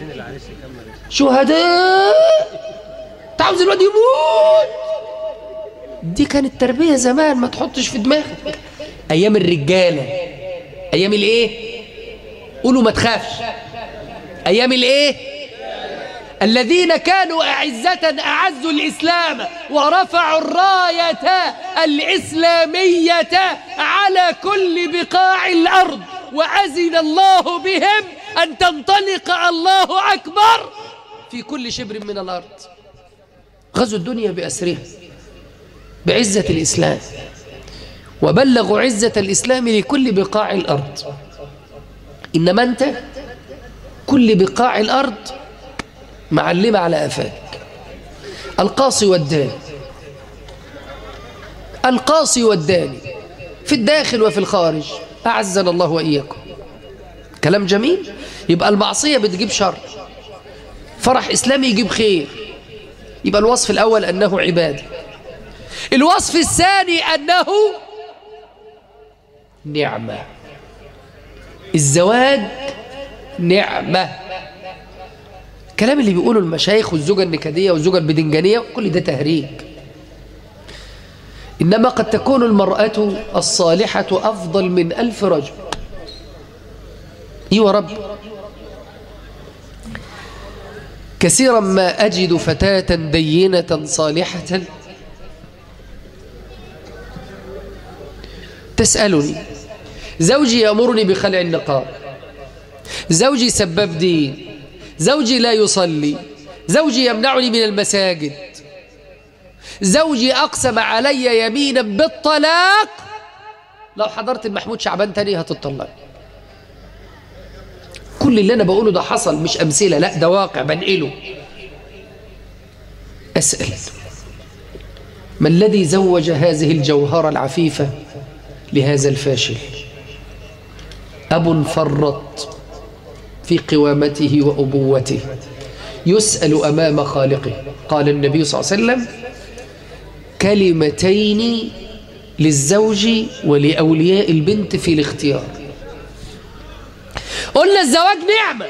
شهداء تعوز الواد يموت دي كانت تربية زمان ما تحطش في دماغك أيام الرجالة أيام الإيه قولوا ما تخافش أيام الإيه الذين كانوا أعزة أعزوا الإسلام ورفعوا الراية الإسلامية على كل بقاع الأرض وأذن الله بهم أن تنطلق الله أكبر في كل شبر من الأرض غزوا الدنيا بأسرها بعزة الإسلام وبلغوا عزة الإسلام لكل بقاع الأرض إنما أنت كل بقاع الأرض معلمة على أفاك القاصي والداني القاصي والداني في الداخل وفي الخارج أعزنا الله وإياكم كلام جميل يبقى المعصية بتجيب شر فرح إسلامي يجيب خير يبقى الوصف الأول أنه عبادة الوصف الثاني أنه نعمة الزواج نعمة الكلام اللي بيقوله المشايخ والزوجة النكدية والزوجة البدنجانية كل ده تهريج إنما قد تكون المرأة الصالحة أفضل من ألف رجل ايوه رب كثيرا ما أجد فتاة دينة صالحة تسألني زوجي يأمرني بخلع النقاب زوجي سبب دين زوجي لا يصلي زوجي يمنعني من المساجد زوجي أقسم علي يمينا بالطلاق لو حضرت المحمود شعبان تاني هتطلق كل اللي أنا بقوله ده حصل مش أمثلة لا ده واقع بنقله أسأل ما الذي زوج هذه الجوهرة العفيفة لهذا الفاشل أب فرط في قوامته وأبوته يسأل أمام خالقه قال النبي صلى الله عليه وسلم كلمتين للزوج ولأولياء البنت في الاختيار قلنا الزواج نعمة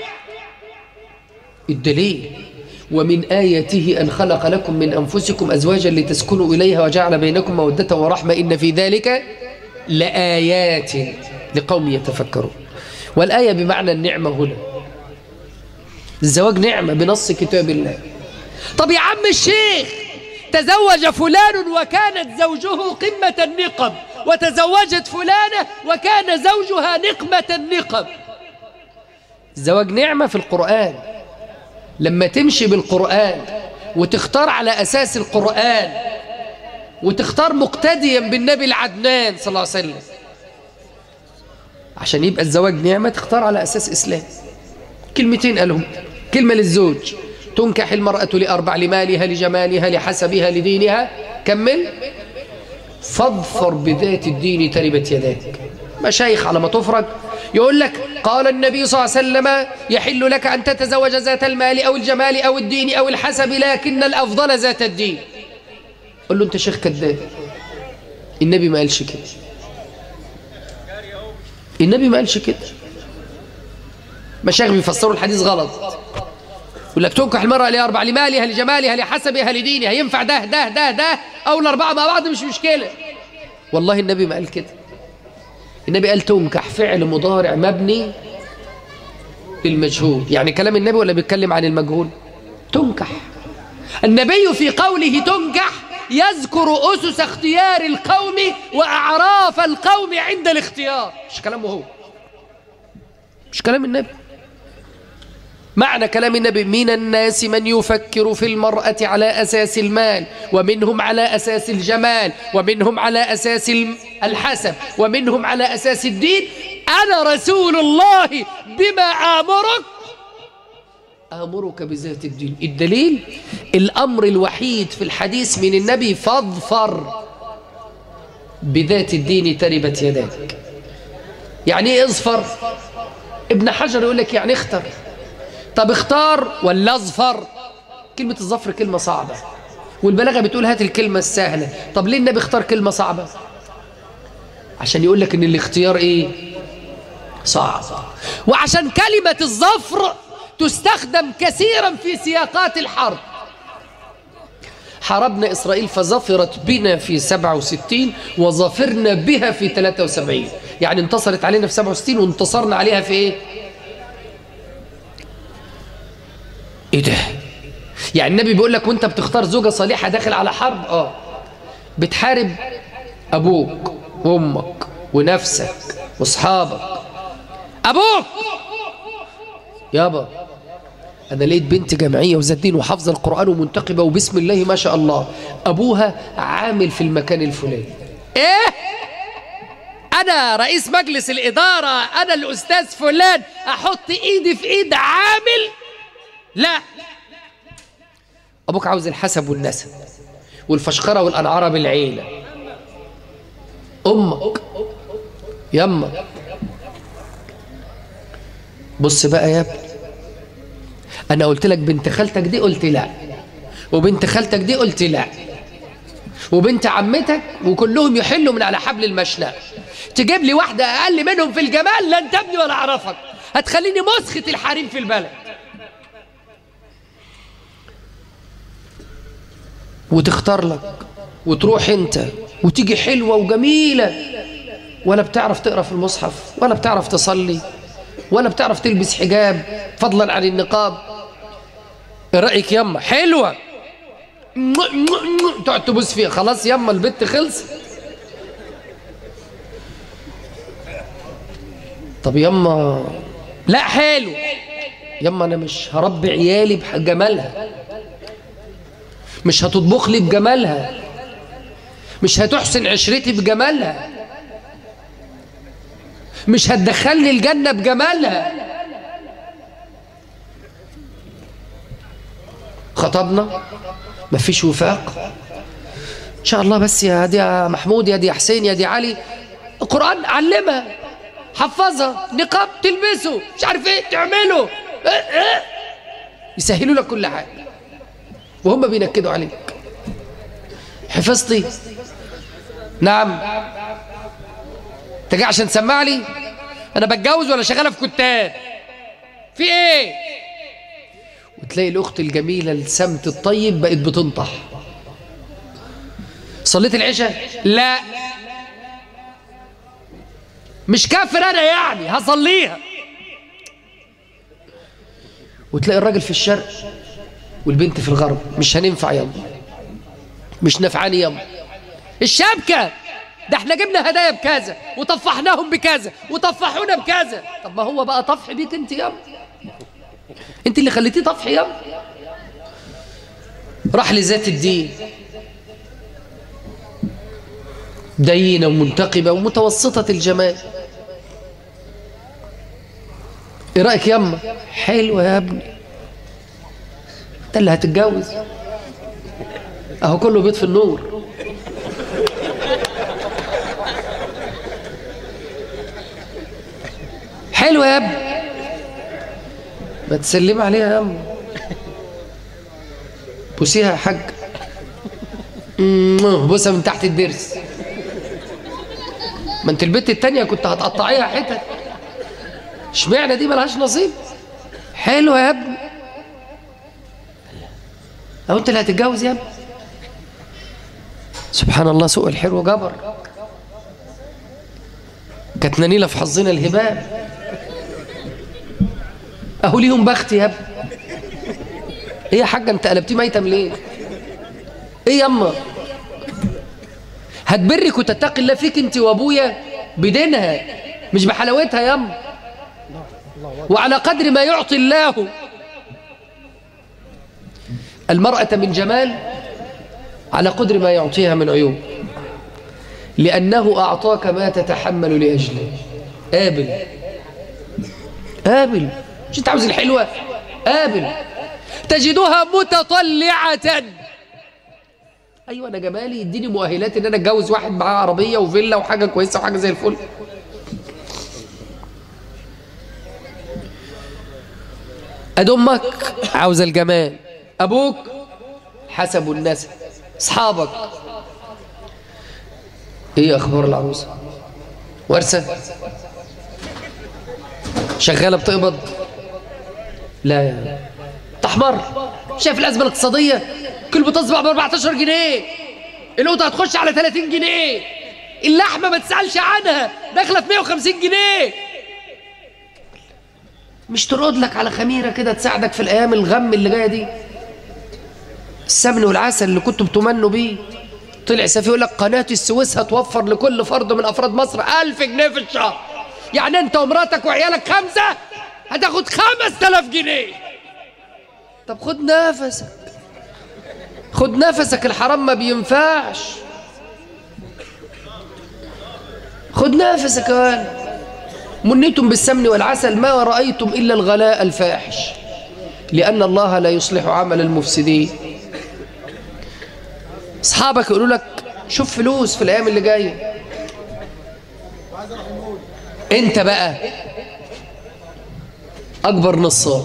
الدليل ومن آياته أن خلق لكم من أنفسكم أزواجا لتسكنوا إليها وجعل بينكم مودة ورحمة إن في ذلك لآيات لقوم يتفكرون والآية بمعنى النعمة هنا الزواج نعمة بنص كتاب الله طب يا عم الشيخ تزوج فلان وكانت زوجه قمة النقب وتزوجت فلانة وكان زوجها نقمة النقب الزواج نعمة في القرآن لما تمشي بالقرآن وتختار على أساس القرآن وتختار مقتديا بالنبي العدنان صلى الله عليه وسلم عشان يبقى الزواج نعمة تختار على أساس إسلام كلمتين قالهم كلمة للزوج تنكح المرأة لأربع لمالها لجمالها لحسبها لدينها كمل فاظفر بذات الدين تربت يداك مشايخ على ما تفرج يقول لك قال النبي صلى الله عليه وسلم يحل لك أن تتزوج ذات المال أو الجمال أو الدين أو الحسب لكن الأفضل ذات الدين قل له أنت شيخ كذاب النبي ما قالش كده النبي ما قالش كده مشايخ بيفسروا الحديث غلط يقول لك تنكح المرأة لأربع لمالها لجمالها لحسبها لدينها ينفع ده ده ده ده أو الأربعة مع بعض مش مشكلة والله النبي ما قال كده النبي قال تنكح فعل مضارع مبني للمجهول يعني كلام النبي ولا بيتكلم عن المجهول تنكح النبي في قوله تنكح يذكر أسس اختيار القوم وأعراف القوم عند الاختيار مش كلامه هو مش كلام النبي معنى كلام النبي من الناس من يفكر في المرأة على أساس المال ومنهم على أساس الجمال ومنهم على أساس الحسب ومنهم على أساس الدين أنا رسول الله بما آمرك آمرك بذات الدين الدليل الأمر الوحيد في الحديث من النبي فاظفر بذات الدين تربت يداك يعني ايه اظفر ابن حجر يقول لك يعني اختر طب اختار ولا اظفر كلمة الظفر كلمة صعبة والبلاغة بتقول هات الكلمة السهلة طب ليه النبي اختار كلمة صعبة عشان يقول لك ان الاختيار ايه صعب وعشان كلمة الظفر تستخدم كثيرا في سياقات الحرب حاربنا إسرائيل فظفرت بنا في 67 وظفرنا بها في 73 يعني انتصرت علينا في 67 وانتصرنا عليها في ايه ايه ده يعني النبي بيقول لك وانت بتختار زوجة صالحة داخل على حرب اه بتحارب ابوك وامك ونفسك واصحابك ابوك يابا انا لقيت بنت جمعيه وذات دين وحافظه القران ومنتقبه وبسم الله ما شاء الله ابوها عامل في المكان الفلاني ايه انا رئيس مجلس الاداره انا الاستاذ فلان احط ايدي في ايد عامل لا ابوك عاوز الحسب والنسب والفشخره والانعاره بالعيله امك يمك بص بقى يا ابني انا قلت لك بنت خالتك دي قلت لا وبنت خالتك دي قلت لا وبنت عمتك وكلهم يحلوا من على حبل المشنقه تجيب لي واحده اقل منهم في الجمال لا انت ابني ولا اعرفك هتخليني مسخه الحريم في البلد وتختار لك وتروح انت وتيجي حلوه وجميله ولا بتعرف تقرا في المصحف ولا بتعرف تصلي ولا بتعرف تلبس حجاب فضلا عن النقاب ايه رايك يما حلوه تقعد تبوس فيها خلاص يما البت خلص طب يما لا حلو يما انا مش هربي عيالي بجمالها مش هتطبخ لي بجمالها مش هتحسن عشرتي بجمالها مش هتدخلني الجنة بجمالها خطبنا مفيش وفاق ان شاء الله بس يا دي يا محمود يا دي يا حسين يا دي علي القرآن علمها حفظها نقاب تلبسه مش عارف ايه تعمله إيه إيه يسهلوا لك كل حاجة وهم بينكدوا عليك حفظتي نعم تجي عشان تسمع لي انا بتجوز ولا شغاله في كتاب في ايه وتلاقي الاخت الجميله السمت الطيب بقت بتنطح صليت العشاء لا مش كافر انا يعني هصليها وتلاقي الراجل في الشرق والبنت في الغرب مش هننفع يلا مش نفعاني يلا الشبكه ده احنا جبنا هدايا بكذا وطفحناهم بكذا وطفحونا بكذا طب ما هو بقى طفح بيك انت يا انت اللي خليتيه طفح يا راح لذات الدين دينة ومنتقبة ومتوسطة الجمال ايه رأيك يما حلوة يا ابني انت اللي هتتجوز اهو كله بيطفي النور حلوة يا ابني ما تسلم عليها يا ام بوسيها يا حاج بوسها من تحت الدرس ما انت البت التانية كنت هتقطعيها حتت اشمعنى دي ملهاش نصيب حلوة يا ابني او انت اللي هتتجوز يا ابني سبحان الله سوء الحلو جبر كانت ننيلة في حظنا الهباب اهو ليهم بخت يا ابني ايه يا حاجه انت قلبتيه ميتم ليه ايه ياما هتبرك وتتقي الله فيك انت وابويا بدينها مش بحلاوتها ياما وعلى قدر ما يعطي الله المرأة من جمال على قدر ما يعطيها من عيوب لأنه أعطاك ما تتحمل لأجله قابل قابل مش انت عاوز الحلوة قابل تجدها متطلعة ايوه انا جمالي يديني مؤهلات ان انا اتجوز واحد معاه عربية وفيلا وحاجة كويسة وحاجة زي الفل اد امك عاوز الجمال ابوك حسب الناس اصحابك ايه اخبار العروسه ورثه شغاله بتقبض لا يا تحمر شايف الازمه الاقتصاديه كل بتصبح ب 14 جنيه القوطه هتخش على 30 جنيه اللحمه ما تسالش عنها داخله في 150 جنيه مش ترد لك على خميره كده تساعدك في الايام الغم اللي جايه دي السمن والعسل اللي كنتوا بتمنوا بيه طلع سفي يقول لك قناه السويس هتوفر لكل فرد من افراد مصر 1000 جنيه في الشهر يعني انت ومراتك وعيالك خمسه هتاخد 5000 جنيه طب خد نفسك خد نفسك الحرام ما بينفعش خد نفسك يا ولد منيتم بالسمن والعسل ما رأيتم إلا الغلاء الفاحش لأن الله لا يصلح عمل المفسدين أصحابك يقولوا لك شوف فلوس في الأيام اللي جاية أنت بقى أكبر نصاب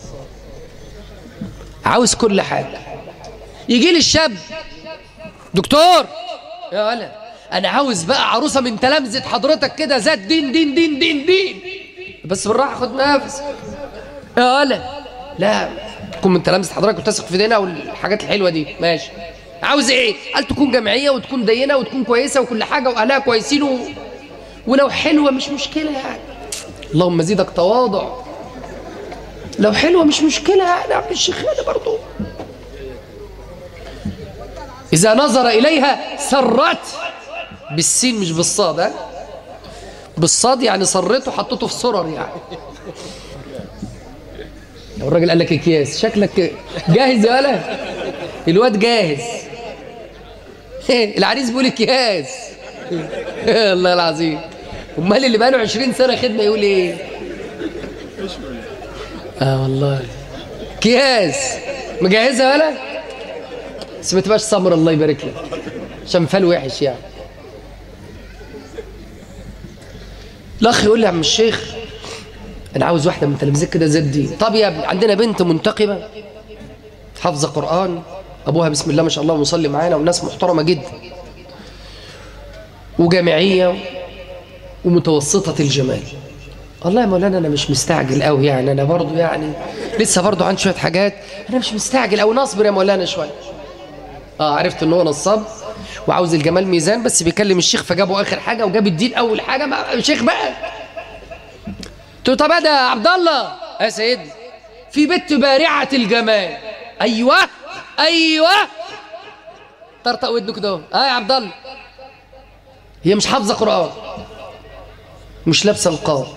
عاوز كل حاجة يجي لي الشاب دكتور يا ولد انا عاوز بقى عروسه من تلامذه حضرتك كده ذات دين دين دين دين دين بس بالراحه خد نفس يا ولد لا تكون من تلامذه حضرتك وتثق في دينها والحاجات الحلوه دي ماشي عاوز ايه قال تكون جمعيه وتكون دينه وتكون كويسه وكل حاجه واهلها كويسين و... ولو حلوه مش مشكله يعني اللهم زيدك تواضع لو حلوة مش مشكلة يعني عم الشيخ أنا برضو إذا نظر إليها سرت بالسين مش بالصاد ها؟ بالصاد يعني صرته وحطته في سرر يعني لو الراجل قال لك اكياس شكلك جاهز يا ولا الواد جاهز العريس بيقول اكياس الله العظيم امال اللي بقاله 20 سنه خدمه يقول ايه اه والله اكياس مجهزها ولا بس ما تبقاش سمر الله يبارك لك عشان فال وحش يعني الاخ يقول لي يا عم الشيخ انا عاوز واحده من تلامذتك كده زي الدين طب يا ابني عندنا بنت منتقبه حافظه قران ابوها بسم الله ما شاء الله مصلي معانا وناس محترمه جدا وجامعيه ومتوسطه الجمال والله يا مولانا انا مش مستعجل قوي يعني انا برضو يعني لسه برضو عندي شويه حاجات انا مش مستعجل او نصبر يا مولانا شويه اه عرفت ان هو نصاب وعاوز الجمال ميزان بس بيكلم الشيخ فجابه اخر حاجه وجاب الدين اول حاجه ما الشيخ بقى قلت له طب ده يا عبد الله يا سيدي في بنت بارعه الجمال ايوه ايوه طرطق ودنه كده اه يا عبد الله هي مش حافظه قران مش لابسه نقاب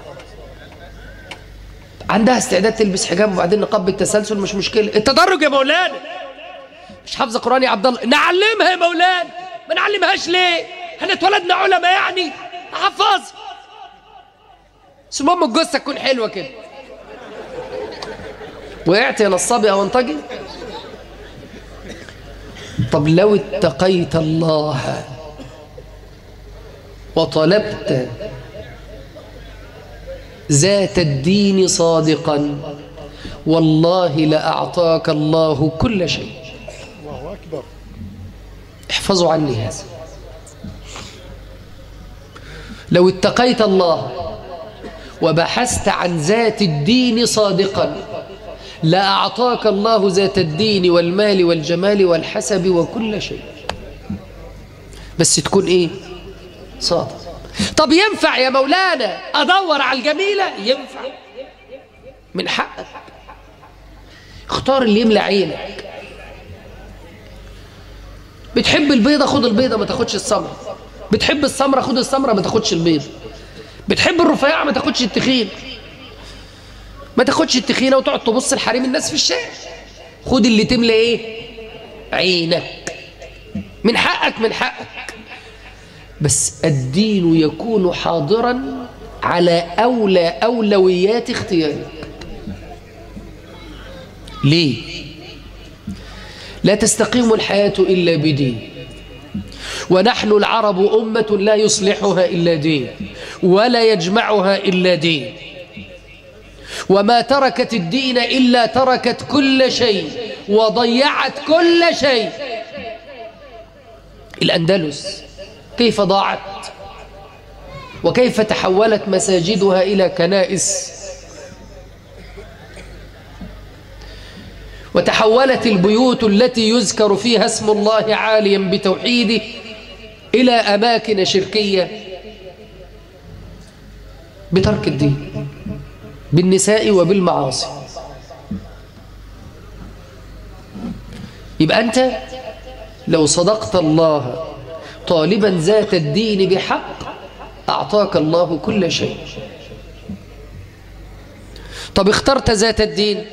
عندها استعداد تلبس حجاب وبعدين نقاب بالتسلسل مش مشكله التدرج يا مولانا مش حافظه قران يا عبد الله نعلمها يا مولانا ما نعلمهاش ليه احنا اتولدنا علماء يعني حفظ بس المهم الجثه تكون حلوه كده وقعت يا نصاب يا وانطجي طب لو اتقيت الله وطلبت ذات الدين صادقا والله لأعطاك الله كل شيء الله أكبر احفظوا عني هذا لو اتقيت الله وبحثت عن ذات الدين صادقا لأعطاك الله ذات الدين والمال والجمال والحسب وكل شيء بس تكون ايه صادق طب ينفع يا مولانا ادور على الجميلة ينفع من حقك اختار اللي يملى عينك بتحب البيضة خد البيضة ما تاخدش السمرة بتحب السمرة خد السمرة ما تاخدش البيضة بتحب الرفيعة ما تاخدش التخين ما تاخدش التخينة وتقعد تبص لحريم الناس في الشارع خد اللي تملى ايه عينك من حقك من حقك بس الدين يكون حاضرا على أولى أولويات اختيارك ليه لا تستقيم الحياة إلا بدين ونحن العرب أمة لا يصلحها إلا دين ولا يجمعها إلا دين وما تركت الدين إلا تركت كل شيء وضيعت كل شيء الأندلس كيف ضاعت وكيف تحولت مساجدها إلى كنائس وتحولت البيوت التي يذكر فيها اسم الله عاليا بتوحيده إلى أماكن شركية بترك الدين بالنساء وبالمعاصي يبقى أنت لو صدقت الله طالبا ذات الدين بحق أعطاك الله كل شيء طب اخترت ذات الدين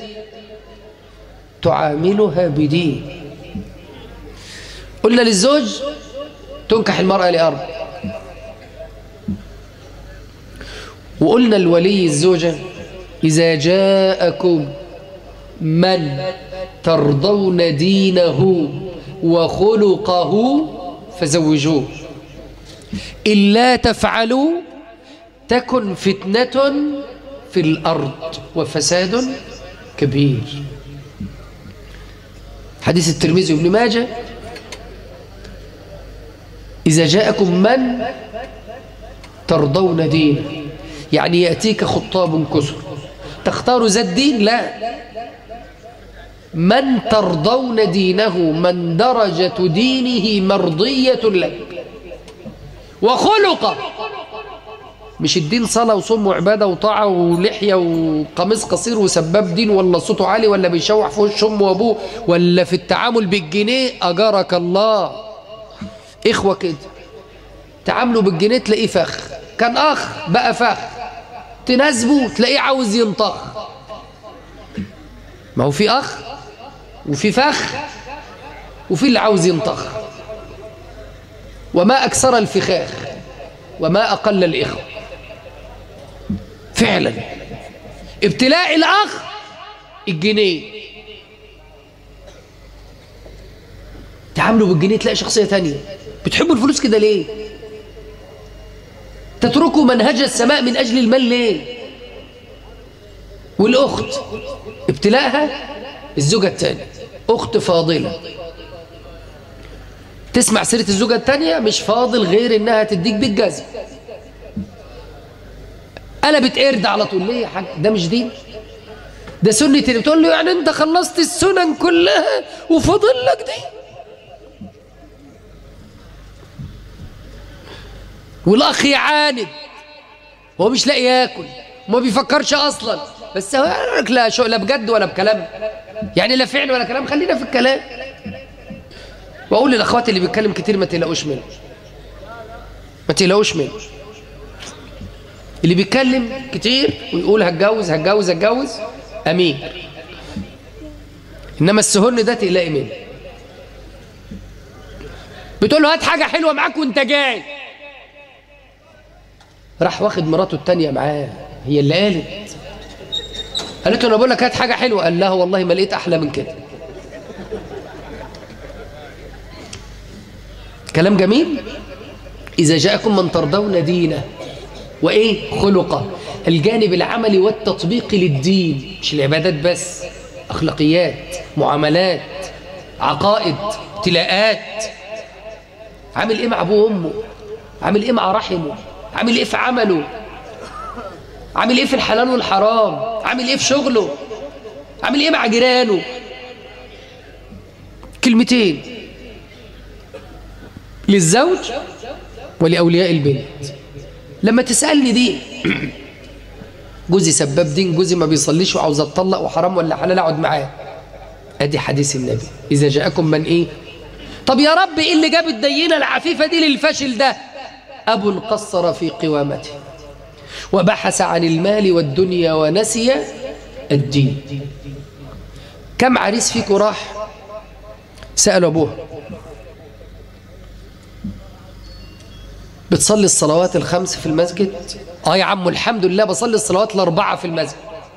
تعاملها بدين قلنا للزوج تنكح المرأة لأرض وقلنا الولي الزوجة إذا جاءكم من ترضون دينه وخلقه فزوجوه إلا تفعلوا تكن فتنة في الأرض وفساد كبير حديث الترمذي وابن ماجه إذا جاءكم من ترضون دينه يعني يأتيك خطاب كثر تختار ذا الدين لا من ترضون دينه من درجة دينه مرضية لك وخلقه مش الدين صلاة وصوم وعبادة وطاعة ولحية وقميص قصير وسباب دين ولا صوته عالي ولا بيشوح في وش أمه وأبوه ولا في التعامل بالجنيه أجرك الله إخوة كده تعاملوا بالجنيه تلاقيه فخ كان أخ بقى فخ تناسبه تلاقيه عاوز ينطخ ما هو في أخ وفي فخ وفي اللي عاوز ينطخ وما أكثر الفخاخ وما أقل الإخوة فعلا ابتلاء الأخ الجنيه تعاملوا بالجنيه تلاقي شخصية تانية بتحبوا الفلوس كده ليه تتركوا منهج السماء من أجل المال ليه والأخت ابتلاءها الزوجة الثانية أخت فاضلة تسمع سيرة الزوجة الثانية مش فاضل غير إنها تديك بالجزم قلبت قرد على طول ليه يا حاج ده مش دين ده سنة اللي بتقول له يعني انت خلصت السنن كلها وفضل لك دي والاخ يعاند هو مش لاقي ياكل وما بيفكرش اصلا بس هو لك لا شو لا بجد ولا بكلام يعني لا فعل ولا كلام خلينا في الكلام واقول للاخوات اللي بيتكلم كتير ما تقلقوش منه ما تقلقوش منه اللي بيتكلم كتير ويقول هتجوز هتجوز هتجوز امين انما السهن ده تقلقي منه بتقول له هات حاجه حلوه معاك وانت جاي راح واخد مراته التانية معاه هي اللي قالت قالت له انا بقول لك هات حاجه حلوه قال لها والله ما لقيت احلى من كده كلام جميل اذا جاءكم من ترضون دينه وايه خلقه الجانب العملي والتطبيق للدين مش العبادات بس اخلاقيات معاملات عقائد ابتلاءات عامل ايه مع ابوه وامه عامل ايه مع رحمه عامل ايه في عمله عامل ايه في الحلال والحرام عامل ايه في شغله عامل ايه مع جيرانه كلمتين للزوج ولأولياء البنت لما تسألني دي جوزي سباب دين جوزي ما بيصليش وعاوز اتطلق وحرام ولا حلال اقعد معاه ادي حديث النبي اذا جاءكم من ايه طب يا رب ايه اللي جاب الدينه العفيفه دي للفشل ده اب قصر في قوامته وبحث عن المال والدنيا ونسي الدين كم عريس فيكم راح سألوا أبوه بتصلي الصلوات الخمس في المسجد اه يا عم الحمد لله بصلي الصلوات الأربعة في المسجد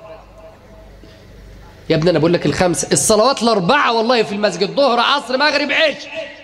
يا ابني أنا بقول لك الخمسة الصلوات الأربعة والله في المسجد ظهر عصر مغرب عيش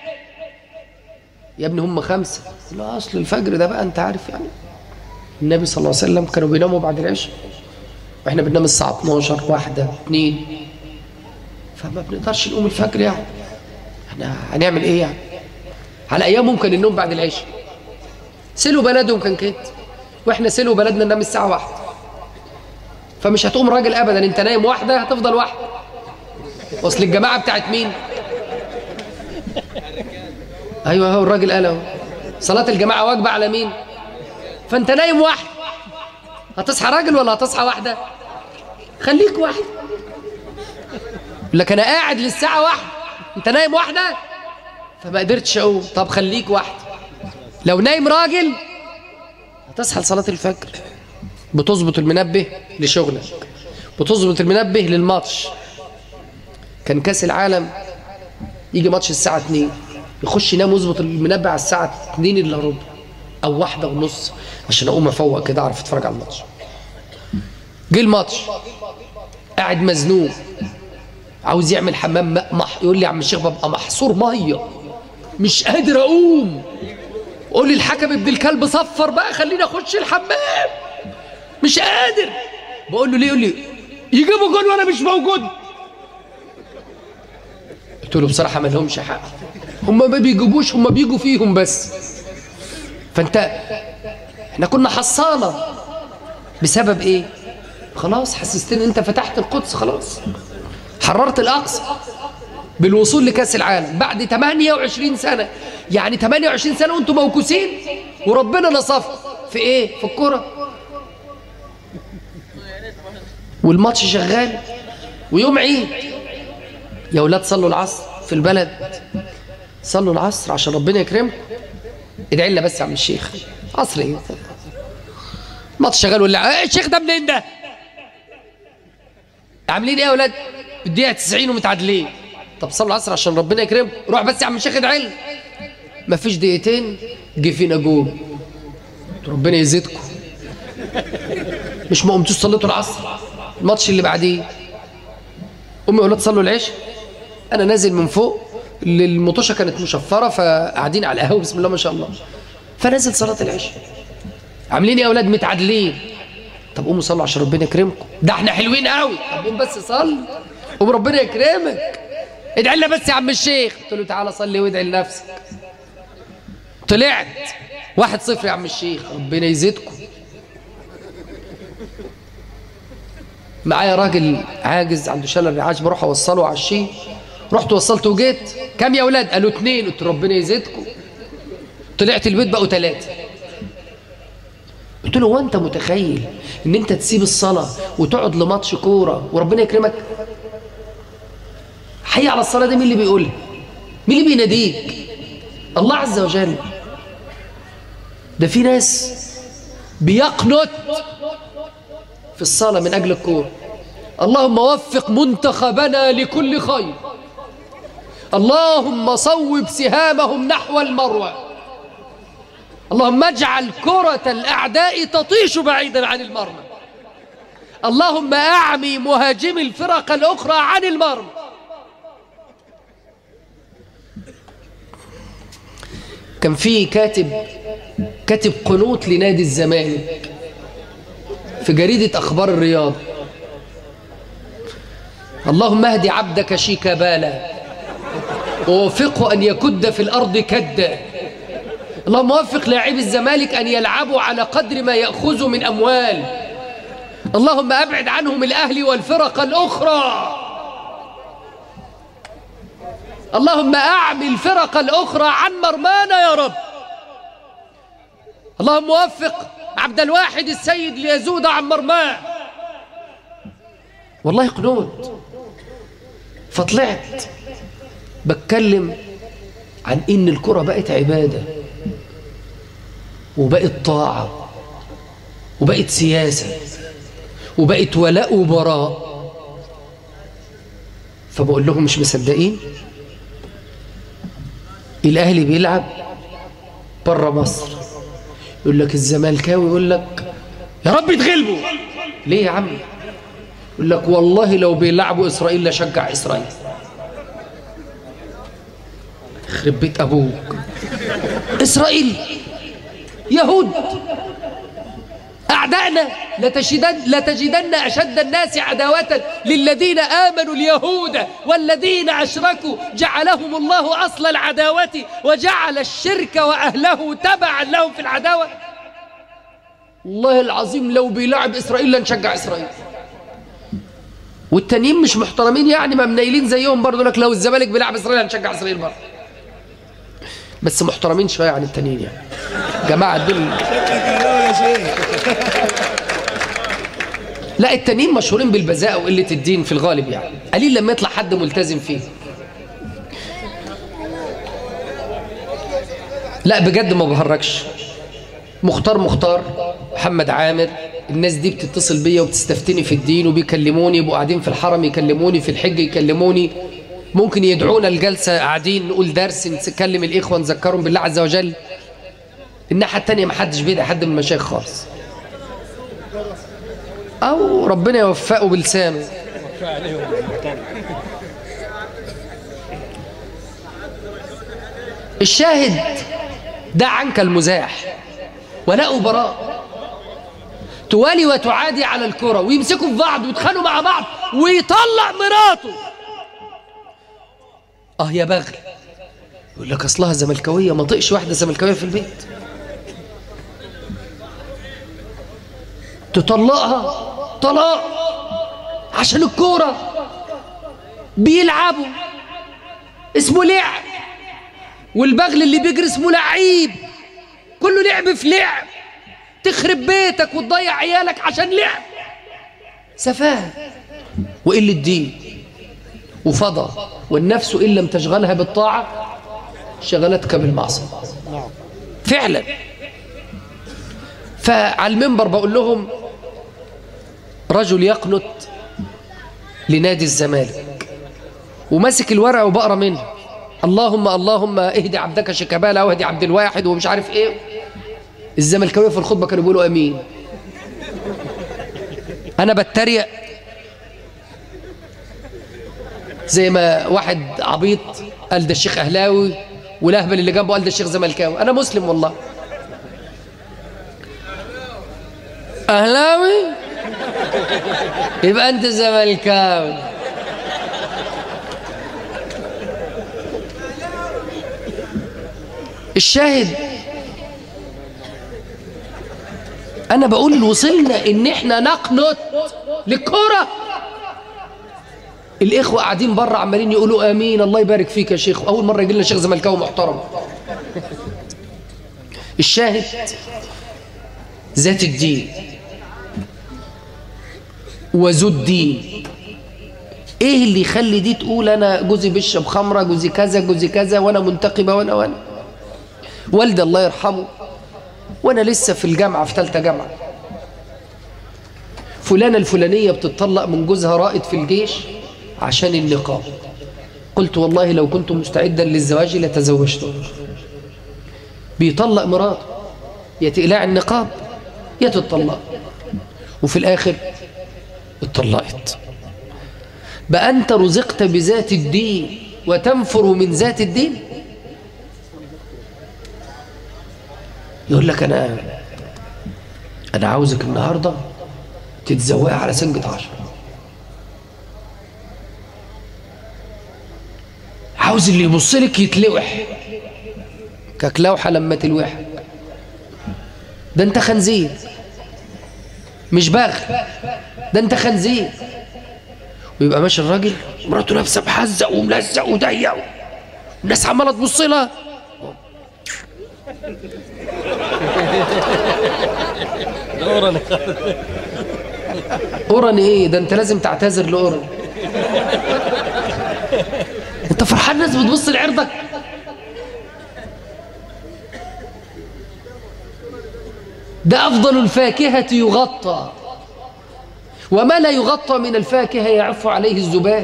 يا ابني هم خمسة لا أصل الفجر ده بقى أنت عارف يعني النبي صلى الله عليه وسلم كانوا بيناموا بعد العشاء واحنا بننام الساعة 12 واحدة اثنين فما بنقدرش نقوم الفجر يعني احنا هنعمل ايه يعني على ايامهم كان النوم بعد العشاء سلوا بلدهم كان كده واحنا سلوا بلدنا ننام الساعة واحدة فمش هتقوم راجل ابدا انت نايم واحدة هتفضل واحدة اصل الجماعة بتاعت مين ايوه هو الراجل قال اهو صلاة الجماعة واجبة على مين فانت نايم واحد هتصحى راجل ولا هتصحى واحدة خليك واحد لك انا قاعد للساعة واحدة انت نايم واحدة فما قدرتش اقوم طب خليك واحد لو نايم راجل هتصحى لصلاة الفجر بتظبط المنبه لشغلك بتظبط المنبه للماتش كان كاس العالم يجي ماتش الساعة 2 يخش ينام ويظبط المنبه على الساعة 2 الا ربع او واحدة ونص عشان اقوم افوق كده اعرف اتفرج على الماتش جه الماتش قاعد مزنوق عاوز يعمل حمام ماء مح يقول لي يا عم الشيخ ببقى محصور ميه مش قادر اقوم قول لي الحكم ابن الكلب صفر بقى خليني اخش الحمام مش قادر بقول له ليه يقول لي يجيبوا جول وانا مش موجود قلت له بصراحه ما لهمش حق هم ما بيجيبوش هم بيجوا فيهم بس فانت احنا كنا حصانه بسبب ايه خلاص حسستني انت فتحت القدس خلاص حررت الاقصى بالوصول لكاس العالم بعد 28 سنه يعني 28 سنه وانتم موكوسين وربنا نصفكم في ايه في الكرة والماتش شغال ويوم عيد يا ولاد صلوا العصر في البلد صلوا العصر عشان ربنا يكرمكم ادعي لنا بس يا عم الشيخ عصر ايه ماتش شغال ولا ايه الشيخ ده منين ده عاملين ايه يا ولاد الدقيقه 90 ومتعادلين طب صلوا العصر عشان ربنا يكرمكم روح بس يا عم الشيخ ادعي لنا مفيش دقيقتين جه فينا جول ربنا يزيدكم مش ما قمتوش صليتوا العصر الماتش اللي بعديه امي وولاد صلوا العشاء انا نازل من فوق المطوشه كانت مشفره فقاعدين على القهوه بسم الله ما شاء الله فنزل صلاه العشاء عاملين ايه يا اولاد متعادلين طب قوموا صلوا عشان ربنا يكرمكم ده احنا حلوين قوي طب قوم بس صلي قوم ربنا يكرمك ادعي لنا بس يا عم الشيخ قلت له تعالى صلي وادعي لنفسك طلعت واحد صفر يا عم الشيخ ربنا يزيدكم معايا راجل عاجز عنده شلل رعاش بروح اوصله على الشيء رحت وصلت وجيت كم يا اولاد قالوا اتنين قلت ربنا يزيدكم طلعت البيت بقوا ثلاثه قلت له هو انت متخيل ان انت تسيب الصلاه وتقعد لماتش كوره وربنا يكرمك حي على الصلاه دي مين اللي بيقولها مين اللي بيناديك الله عز وجل ده في ناس بيقنط في الصلاة من أجل الكورة اللهم وفق منتخبنا لكل خير اللهم صوب سهامهم نحو المروة اللهم اجعل كرة الأعداء تطيش بعيدا عن المرمى اللهم أعمي مهاجمي الفرق الأخرى عن المرمى كان في كاتب كاتب قنوت لنادي الزمالك في جريدة أخبار الرياض اللهم اهد عبدك شيكابالا ووفقه أن يكد في الأرض كدا اللهم وفق لاعبي الزمالك أن يلعبوا على قدر ما يأخذوا من أموال اللهم أبعد عنهم الأهلي والفرق الأخرى اللهم أعمي الفرق الأخرى عن مرمانا يا رب اللهم وفق عبد الواحد السيد ليزود عن مرماه والله قنوت فطلعت بتكلم عن ان الكرة بقت عبادة وبقت طاعة وبقت سياسة وبقت ولاء وبراء فبقول لهم مش مصدقين الاهلي بيلعب بره مصر يقول لك الزمالكاوي يقول لك يا رب يتغلبوا ليه يا عم يقول لك والله لو بيلعبوا اسرائيل لشجع اسرائيل يخرب بيت ابوك اسرائيل يهود أعدائنا لتجدن, لتجدن أشد الناس عداوة للذين آمنوا اليهود والذين أشركوا جعلهم الله أصل العداوة وجعل الشرك وأهله تبعا لهم في العداوة والله العظيم لو بيلعب إسرائيل لنشجع إسرائيل والتانيين مش محترمين يعني ما منيلين زيهم برضه لك لو الزمالك بيلعب إسرائيل هنشجع إسرائيل برضه بس محترمين شوية عن التانيين يعني جماعة دول لا التانيين مشهورين بالبذاءة وقلة الدين في الغالب يعني قليل لما يطلع حد ملتزم فيه لا بجد ما بهرجش مختار مختار محمد عامر الناس دي بتتصل بيا وبتستفتني في الدين وبيكلموني يبقوا قاعدين في الحرم يكلموني في الحج يكلموني ممكن يدعونا الجلسة قاعدين نقول درس نكلم الإخوة نذكرهم بالله عز وجل الناحية التانية ما حدش بيدعي حد من المشايخ خالص أو ربنا يوفقه بلسانه الشاهد دع عنك المزاح ولا براء توالي وتعادي على الكرة ويمسكوا في بعض ويتخانقوا مع بعض ويطلع مراته اه يا بغل يقول لك اصلها زملكاويه ما طقش واحده زملكاويه في البيت تطلقها طلاق عشان الكوره بيلعبوا اسمه لعب والبغل اللي بيجري اسمه لعيب كله لعب في لعب تخرب بيتك وتضيع عيالك عشان لعب سفاهة وقلة دين وفضى والنفس إن لم تشغلها بالطاعة شغلتك بالمعصية فعلا فعلى المنبر بقول لهم رجل يقنط لنادي الزمالك وماسك الورقة وبقرا منه اللهم اللهم اهدي عبدك شيكابالا واهدي عبد الواحد ومش عارف ايه الزملكاويه في الخطبه كانوا بيقولوا امين انا بتريق زي ما واحد عبيط قال ده الشيخ اهلاوي والاهبل اللي جنبه قال ده الشيخ زملكاوي انا مسلم والله اهلاوي يبقى انت زملكاوي الشاهد انا بقول إن وصلنا ان احنا نقنط للكرة الاخوة قاعدين بره عمالين يقولوا امين الله يبارك فيك يا شيخ اول مرة يجي لنا شيخ زملكاوي محترم الشاهد ذات الدين وذو الدين ايه اللي يخلي دي تقول انا جوزي بيشرب خمره جوزي كذا جوزي كذا وانا منتقبه وانا وانا والدي الله يرحمه وانا لسه في الجامعه في ثالثه جامعه فلانه الفلانيه بتطلق من جوزها رائد في الجيش عشان النقاب قلت والله لو كنت مستعدا للزواج لتزوجته بيطلق مراته يا تقلع النقاب يا تتطلق وفي الاخر اتطلقت بقى انت رزقت بذات الدين وتنفر من ذات الدين يقول لك انا انا عاوزك النهارده تتزوقي على سنجة عشر عاوز اللي يبص لك يتلوح ككلوحة لما تلوح ده انت خنزير مش باغ ده انت خنزير ويبقى ماشي الراجل مراته لابسه محزق وملزق وضيق والناس عماله تبص لها دورة اورن ايه ده انت لازم تعتذر لاورن انت فرحان الناس بتبص لعرضك ده افضل الفاكهه يغطى وما لا يغطى من الفاكهه يعف عليه الذبان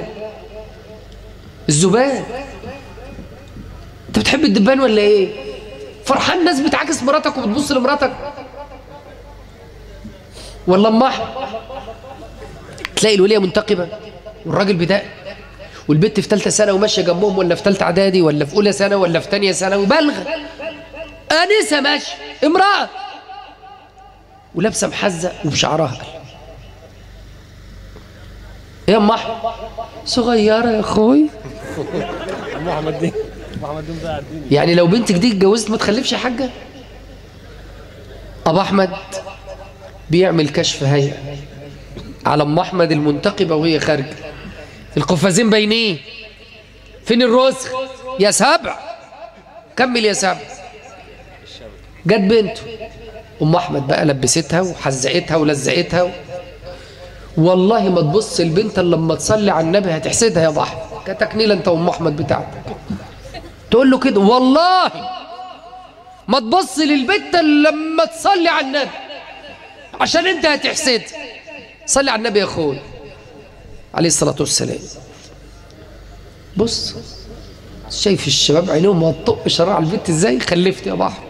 الذبان انت بتحب الدبان ولا ايه فرحان الناس بتعاكس مراتك وبتبص لمراتك ولا امح تلاقي الوليه منتقبه والراجل بدأ والبنت في ثالثه سنه وماشيه جنبهم ولا في ثالثه اعدادي ولا في اولى سنه ولا في ثانيه سنه وبالغه انسه ماشيه امراه ولابسه محزق وبشعرها قل يا ام احمد صغيره يا اخوي محمد دين محمد دين بقى الدين يعني لو بنتك دي اتجوزت ما تخلفش يا حاجه ابو احمد بيعمل كشف هيئه على ام احمد المنتقبه وهي خارجه القفازين باينين فين الرسخ يا سبع كمل يا سبع جت بنته ام احمد بقى لبستها وحزقتها ولزقتها و... والله ما تبص البنت الا لما تصلي على النبي هتحسدها يا ضحى كتكنيله انت وام احمد بتاعتك تقول له كده والله ما تبص للبنت الا لما تصلي على النبي عشان انت هتحسد صلي على النبي يا اخوي عليه الصلاه والسلام بص شايف الشباب عينيهم هتطق شرع البنت ازاي خلفت يا بحر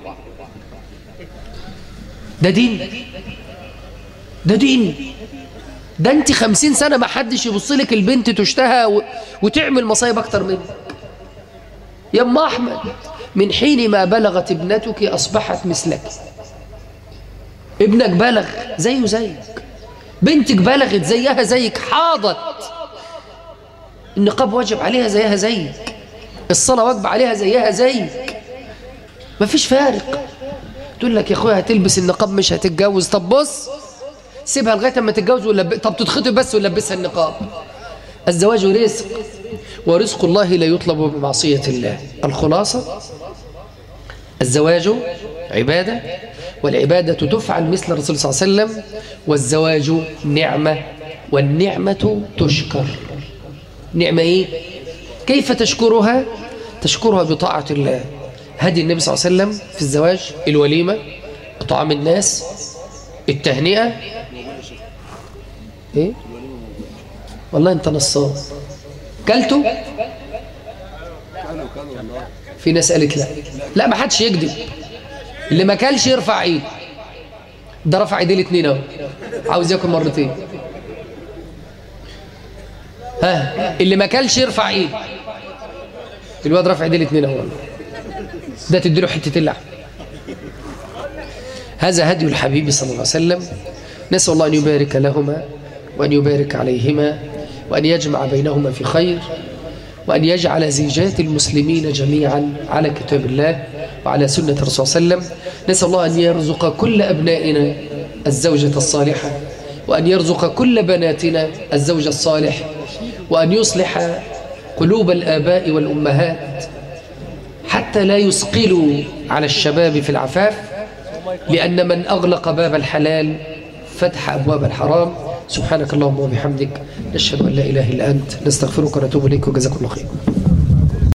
ده دين ده دين ده انت خمسين سنة ما حدش يبص لك البنت تشتهى و... وتعمل مصايب اكتر منك يا ام احمد من حين ما بلغت ابنتك اصبحت مثلك ابنك بلغ زيه زيك بنتك بلغت زيها زيك حاضت النقاب واجب عليها زيها زيك الصلاة واجب عليها زيها زيك مفيش فارق تقول لك يا اخويا هتلبس النقاب مش هتتجوز طب بص سيبها لغايه اما تتجوز ولب... طب تتخطب بس ولبسها النقاب الزواج رزق ورزق الله لا يطلب بمعصيه الله الخلاصه الزواج عباده والعبادة تفعل مثل الرسول صلى الله عليه وسلم والزواج نعمة والنعمة تشكر نعمة إيه؟ كيف تشكرها؟ تشكرها بطاعة الله هدي النبي صلى الله عليه وسلم في الزواج الوليمة طعام الناس التهنئة إيه؟ والله أنت نصاب كلته؟ في ناس قالت لا لا ما حدش يكذب اللي ما كلش يرفع ايد ده رفع ايديه الاثنين اهو عاوز ياكل مرتين ها اللي ما كلش يرفع ايد الواد رفع ايديه الاثنين اهو ده تديله حته اللحم هذا هدي الحبيب صلى الله عليه وسلم نسال الله ان يبارك لهما وان يبارك عليهما وان يجمع بينهما في خير وأن يجعل زيجات المسلمين جميعا على كتاب الله وعلى سنة الرسول صلى الله عليه وسلم نسأل الله أن يرزق كل أبنائنا الزوجة الصالحة وأن يرزق كل بناتنا الزوج الصالح وأن يصلح قلوب الآباء والأمهات حتى لا يثقلوا على الشباب في العفاف لأن من أغلق باب الحلال فتح أبواب الحرام سبحانك اللهم وبحمدك نشهد أن لا إله إلا أنت نستغفرك ونتوب إليك وجزاكم الله خير